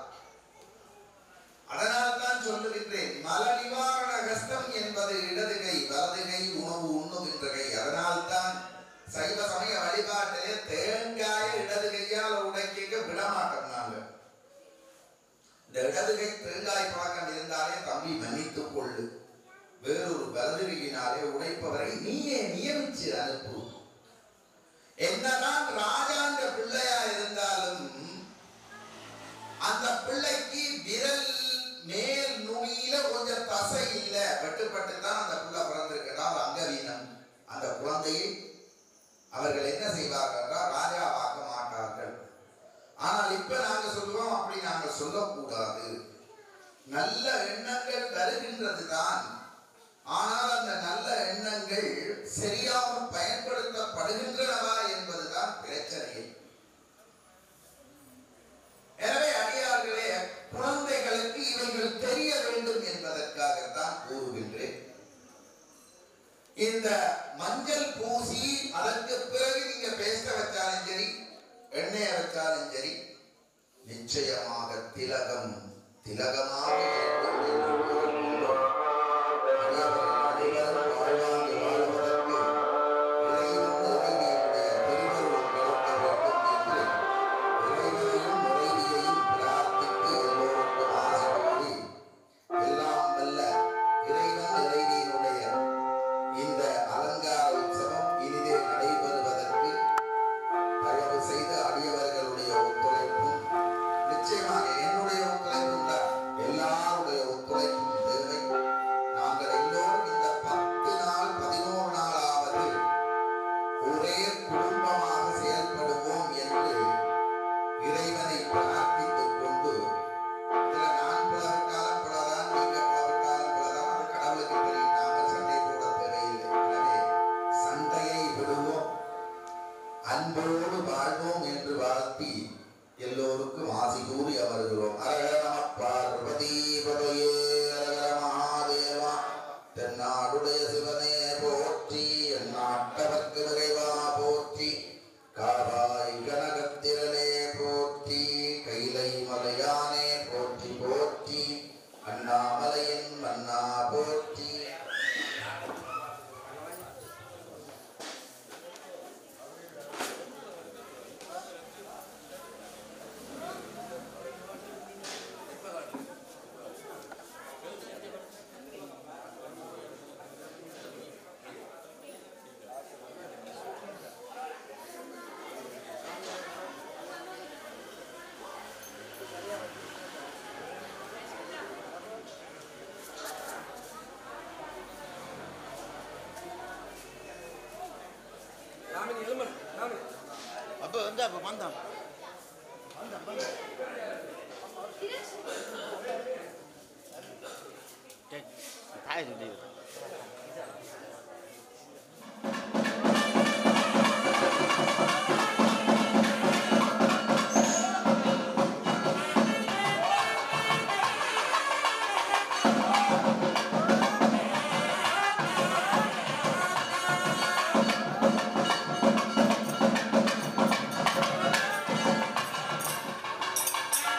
Speaker 1: அதனால் தான் சொல்லுகின்றேன் மல நிவாரண கஷ்டம் என்பது இடது கை வலது கை உணவு உண்ணுகின்ற கை அதனால் தான் சைவ சமய வழிபாட்டிலே தேங்காயை இடது கையால் உடைக்க விட மாட்டோம் நாங்கள் இந்த இடது கை தேங்காய் பழக்கம் இருந்தாலே தம்பி மன்னித்துக் கொள்ளு வேறொரு வலது கையினாலே உடைப்பவரை நீயே நியமிச்சு அனுப்பு என்னதான் ராஜாங்க பிள்ளையா இருந்தாலும் அந்த பிள்ளைக்கு விரல் மேல் நுனியில கொஞ்சம் தசை இல்ல வெட்டுப்பட்டு தான் அந்த பிள்ளை பிறந்திருக்கிறார் அங்கவீனம் அந்த குழந்தையை அவர்கள் என்ன செய்வார்கள் என்றால் ராஜாவாக்க மாட்டார்கள் ஆனால் இப்ப நாங்க சொல்லுவோம் அப்படி நாங்க சொல்லக்கூடாது நல்ல எண்ணங்கள் வருகின்றது தான் ஆனால் அந்த நல்ல எண்ணங்கள் சரியாக பயன்படுத்தப்படுகின்றனவா என்பதுதான் பிரச்சனை எனவே அடியார்களே குழந்தைகளுக்கு இவைகள் தெரிய வேண்டும் என்பதற்காகத்தான் கூறுகின்றேன் இந்த மஞ்சள் பூசி அதற்கு பிறகு நீங்க பேச வச்சாலும் சரி எண்ணெயை வச்சாலும் சரி நிச்சயமாக திலகம் திலகமாக இருக்கும் என்று கூறுகின்றோம். அடியவர்கள் அனைவரும் வாழ்வாங்கு வாழ்வதற்கு இறைவன் இறைவியுடைய திருவருள் கிடைக்க வேண்டும் என்று இறைவனையும் இறைவியையும் பிரார்த்தித்து எல்லோருக்கும் ஆசை கூறி எல்லாம் வல்ல இறைவன் இறைவியினுடைய இந்த அலங்கார உற்சவம் இனிதே நடைபெறுவதற்கு தயவு செய்து அடியவர்களுடைய ஒத்துழைப்பும் நிச்சயமாக என்னுடைய ஒத்துழைப்பும் தான் எல்லாருடைய ஒத்துழைப்பும் தேவை நாங்கள் எல்லோரும் இந்த பத்து நாள் பதினோரு நாளாவது ஒரே குடும்பமாக செயல்படுவோம் என்று இறைவனை பிரார்த்தித்துக் கொண்டு இதுல நான் பிளவிட்டாலும் பிளதான் நீங்க பிளவிட்டாலும் பிளதான் அது கடவுளுக்கு தெரியும் நாங்கள் சண்டை போட தேவையில்லை எனவே சண்டையை விடுவோம் அன்போடு வாழ்வோம் என்று வாழ்த்தி எல்லோருக்கும் ஆசி கூறி அமர்கிறோம் அரகர நம பார்வதி பதையே அரகர மகாதேவா தென்னாடுடைய சிவனே போற்றி எந்நாட்டவர்க்கு நிறைவா போற்றி காவாய் கனகத்திரனே போற்றி கைலை மலையானே போற்றி போற்றி அண்ணாமலையின் மன்னா போற்றி
Speaker 4: அப்போ வந்து அப்போ வந்தான் டேய், தாய் சொல்லி
Speaker 3: ஆ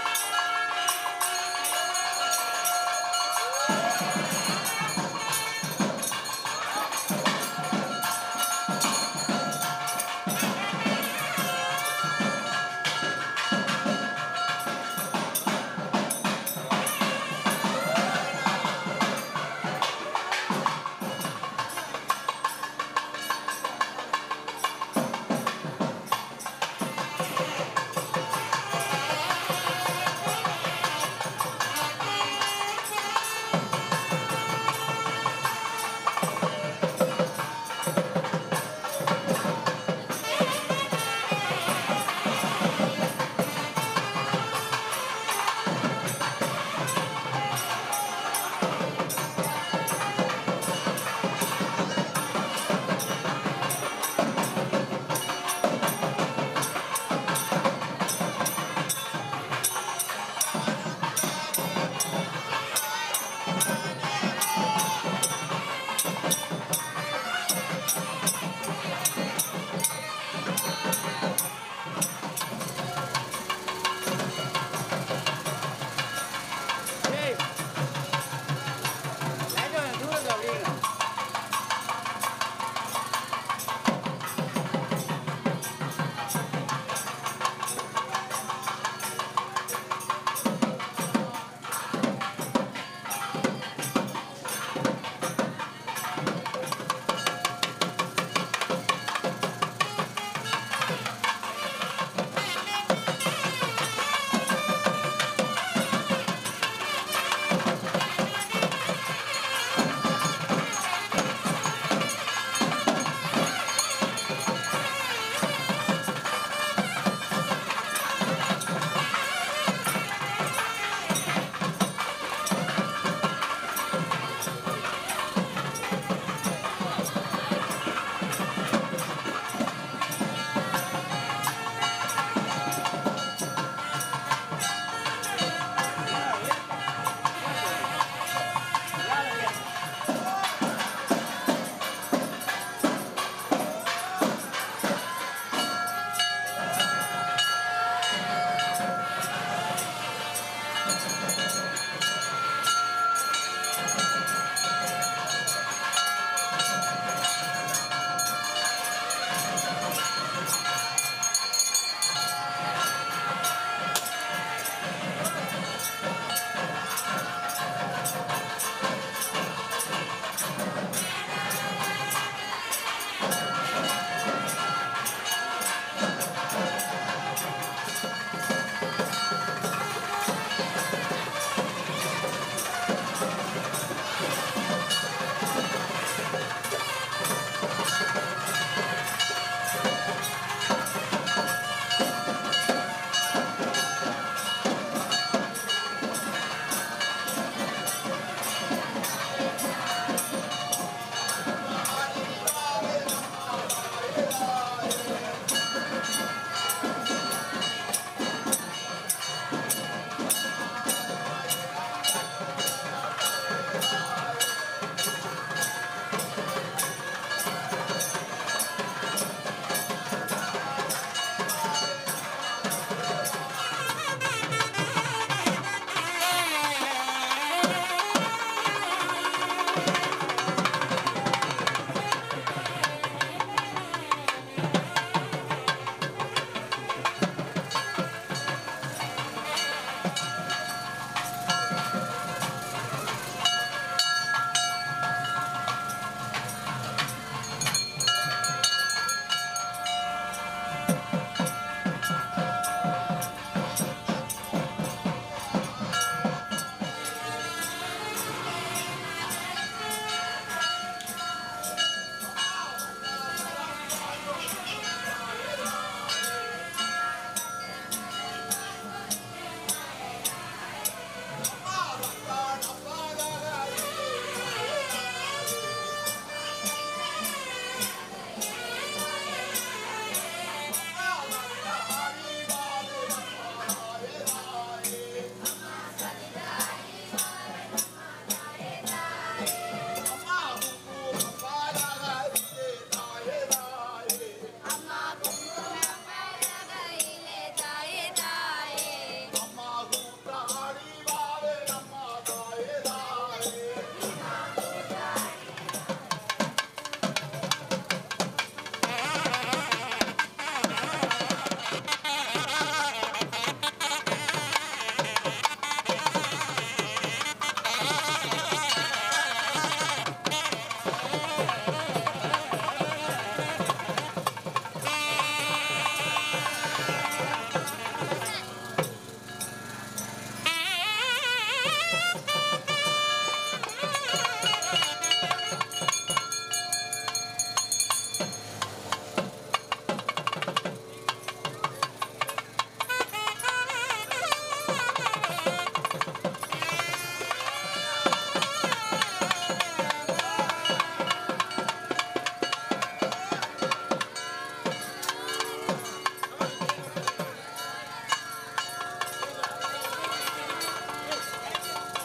Speaker 1: ஆ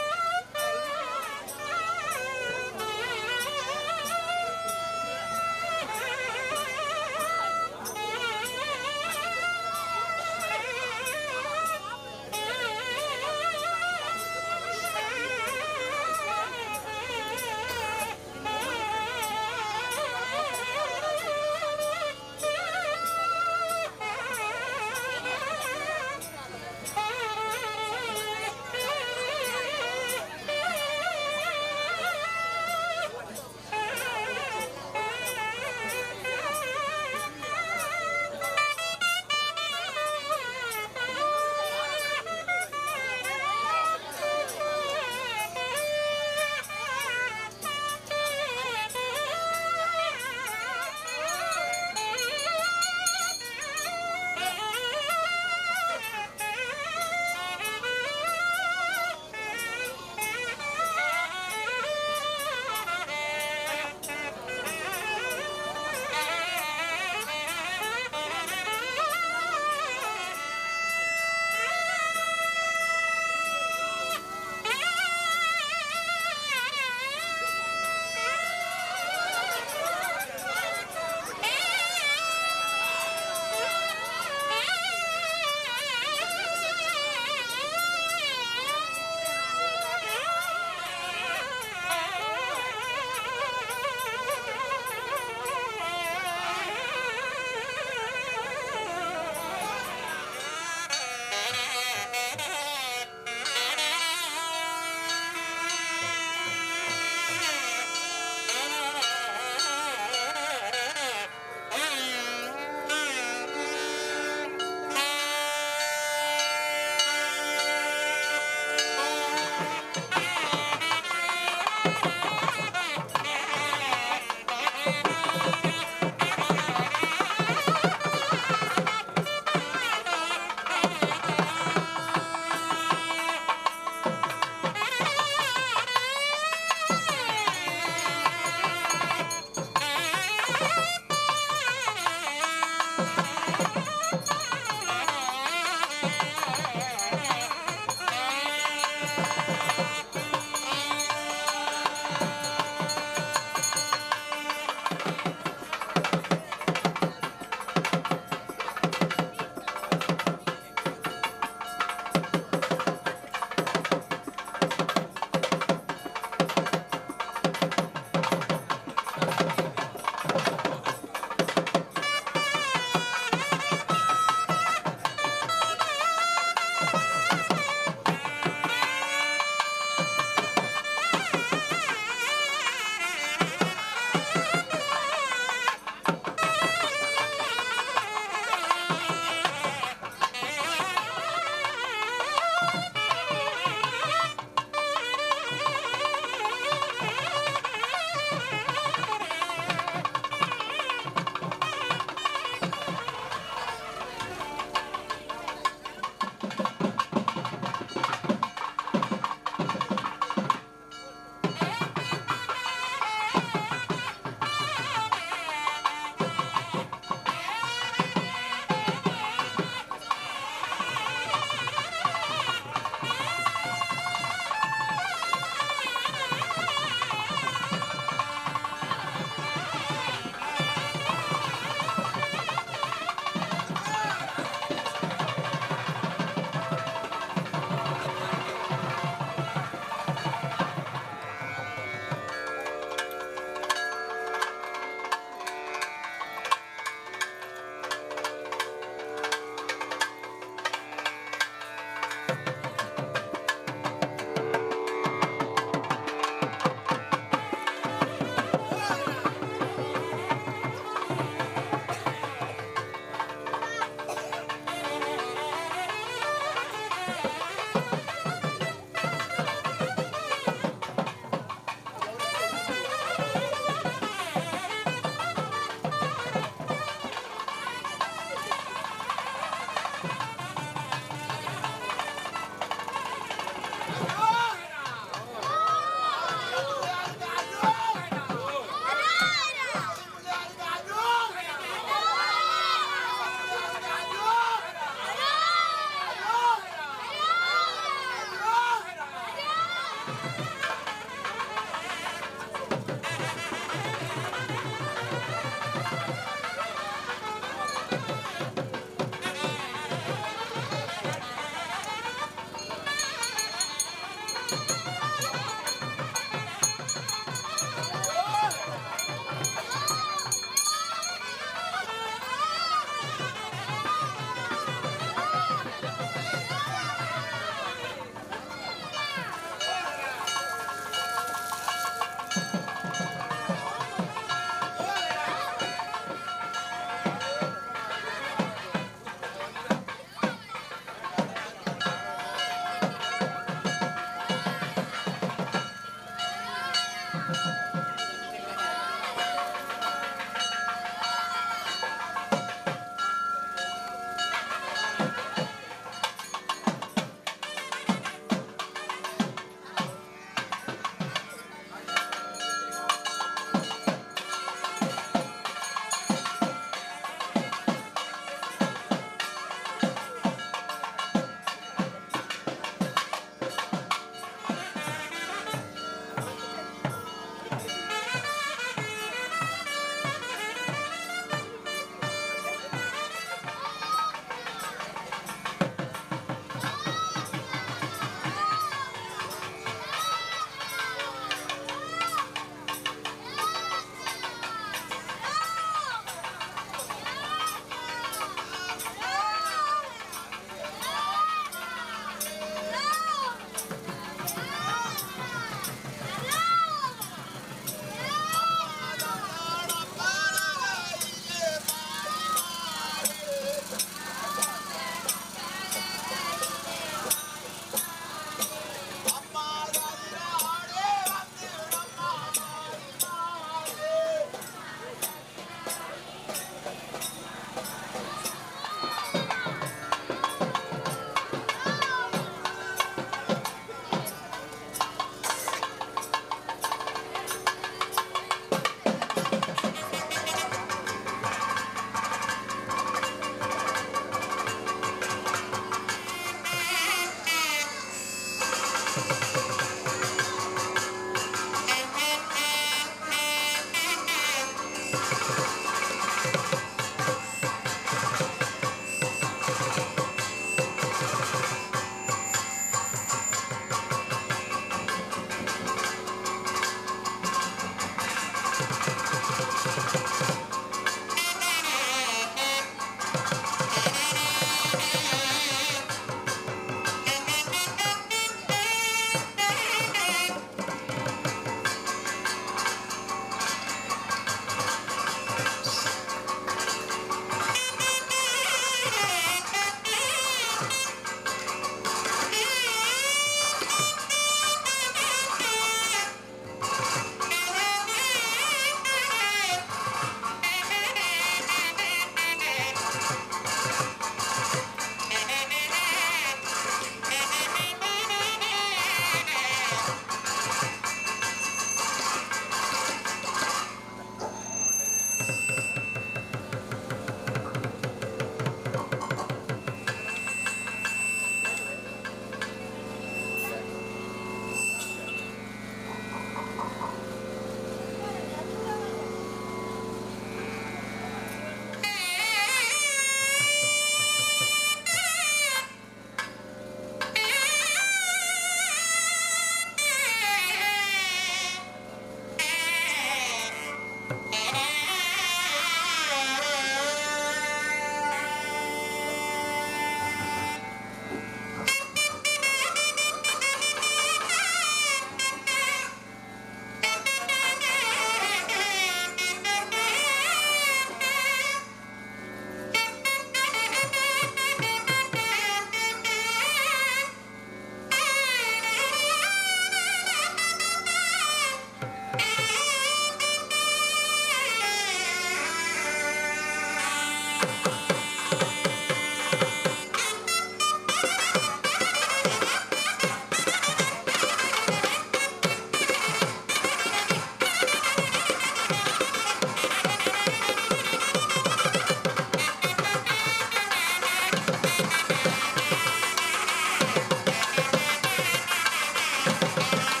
Speaker 2: ஆ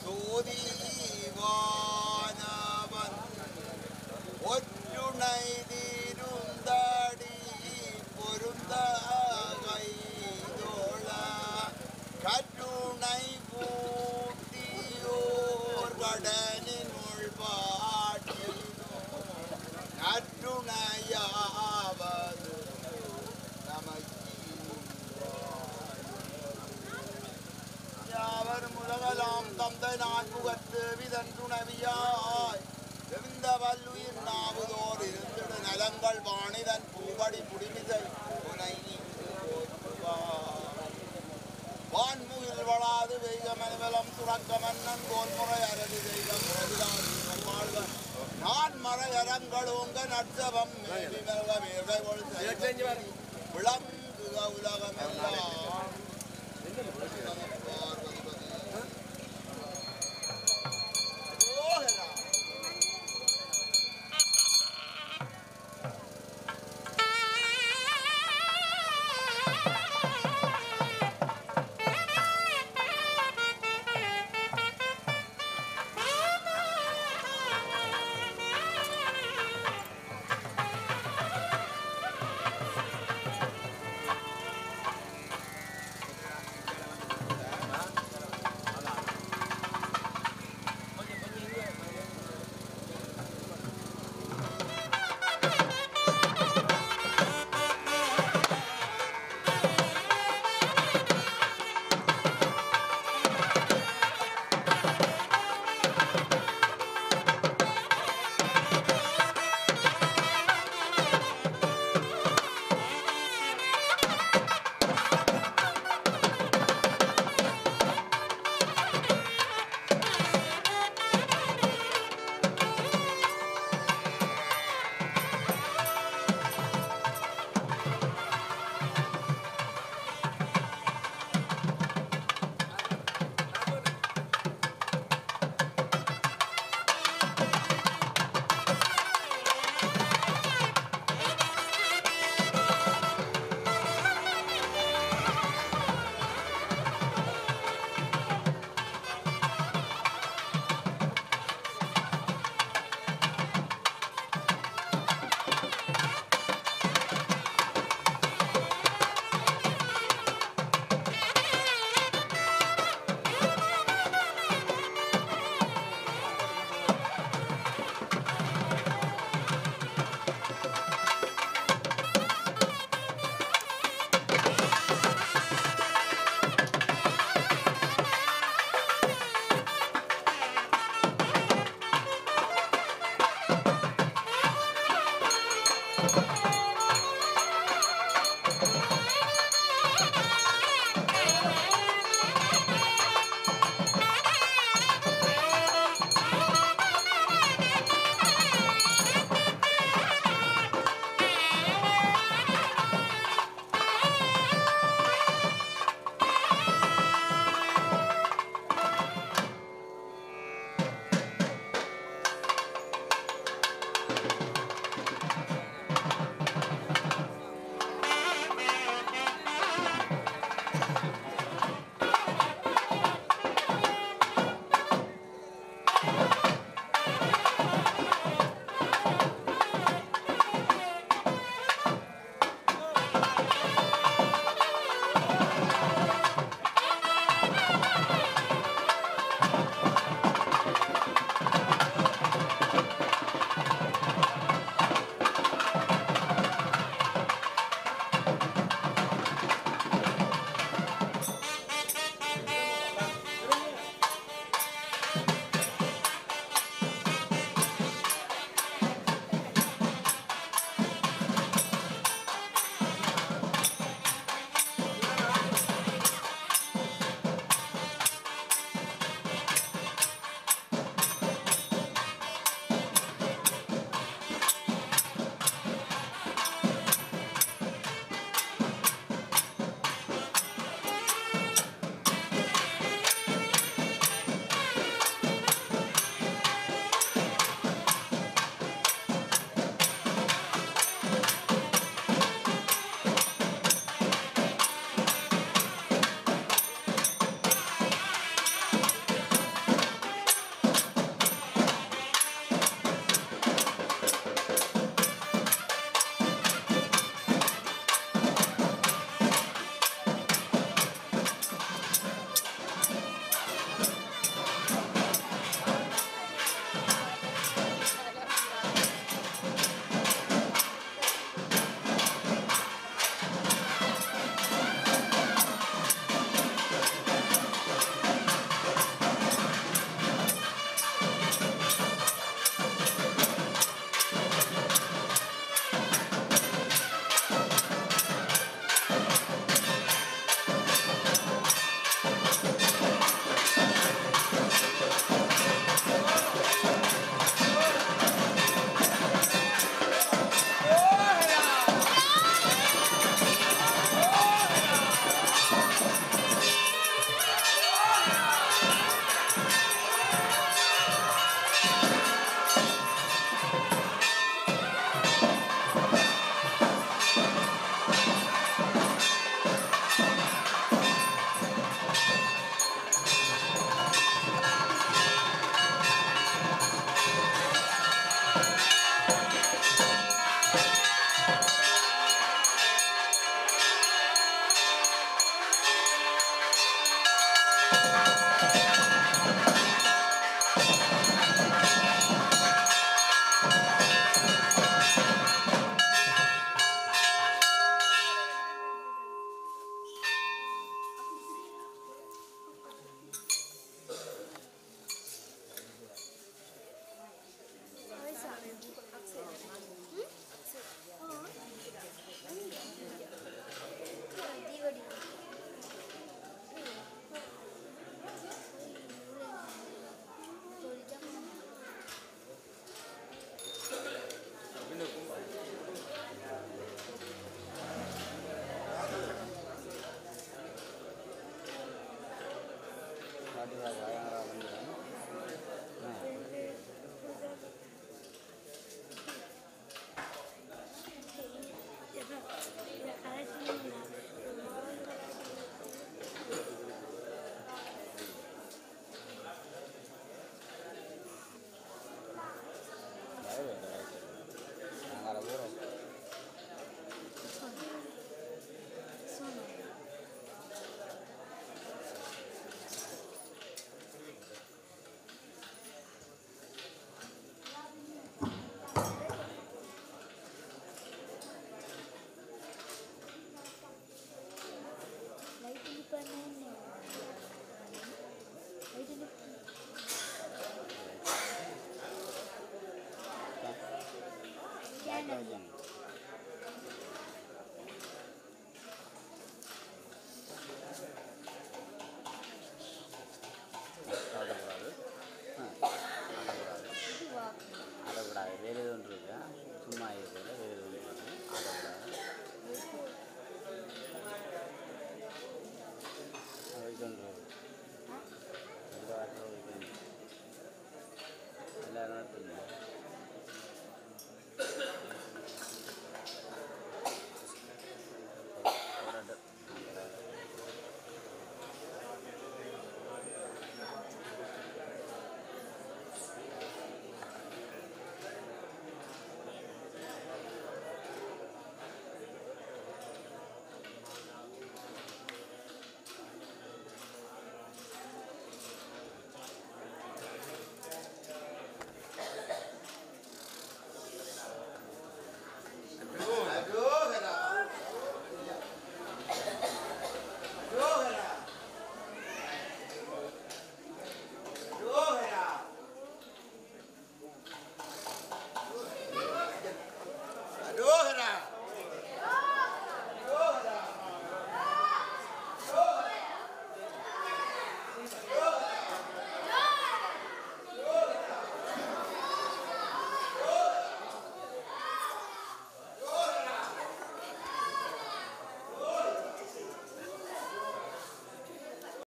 Speaker 5: சோதிவானவன் ஒற்றுணை தீருந்தடி பொருந்த கைதோள கற்றுணை பூட்டியோர் கடனினுள் பாட்டி நற்றுணையாவது யாவரும் உலகலாம் தந்தை நான் புகத்து விதன் துணவியாய் எந்த வல்லுயிர் நாவுதோர் இருந்திட நலங்கள் வாணிதன் பூவடி முடிமிதை உனை வான்முகில் வளாது வெய்கமனவலம் துறக்க மன்னன் கோல்முறை அரது தெய்வம் பிரதிதான் வாழ்க நான் மறையரங்கள் உங்க நட்சவம் மேவி மெல்க மேல்கை கொள் விளங்குக உலகமெல்லாம்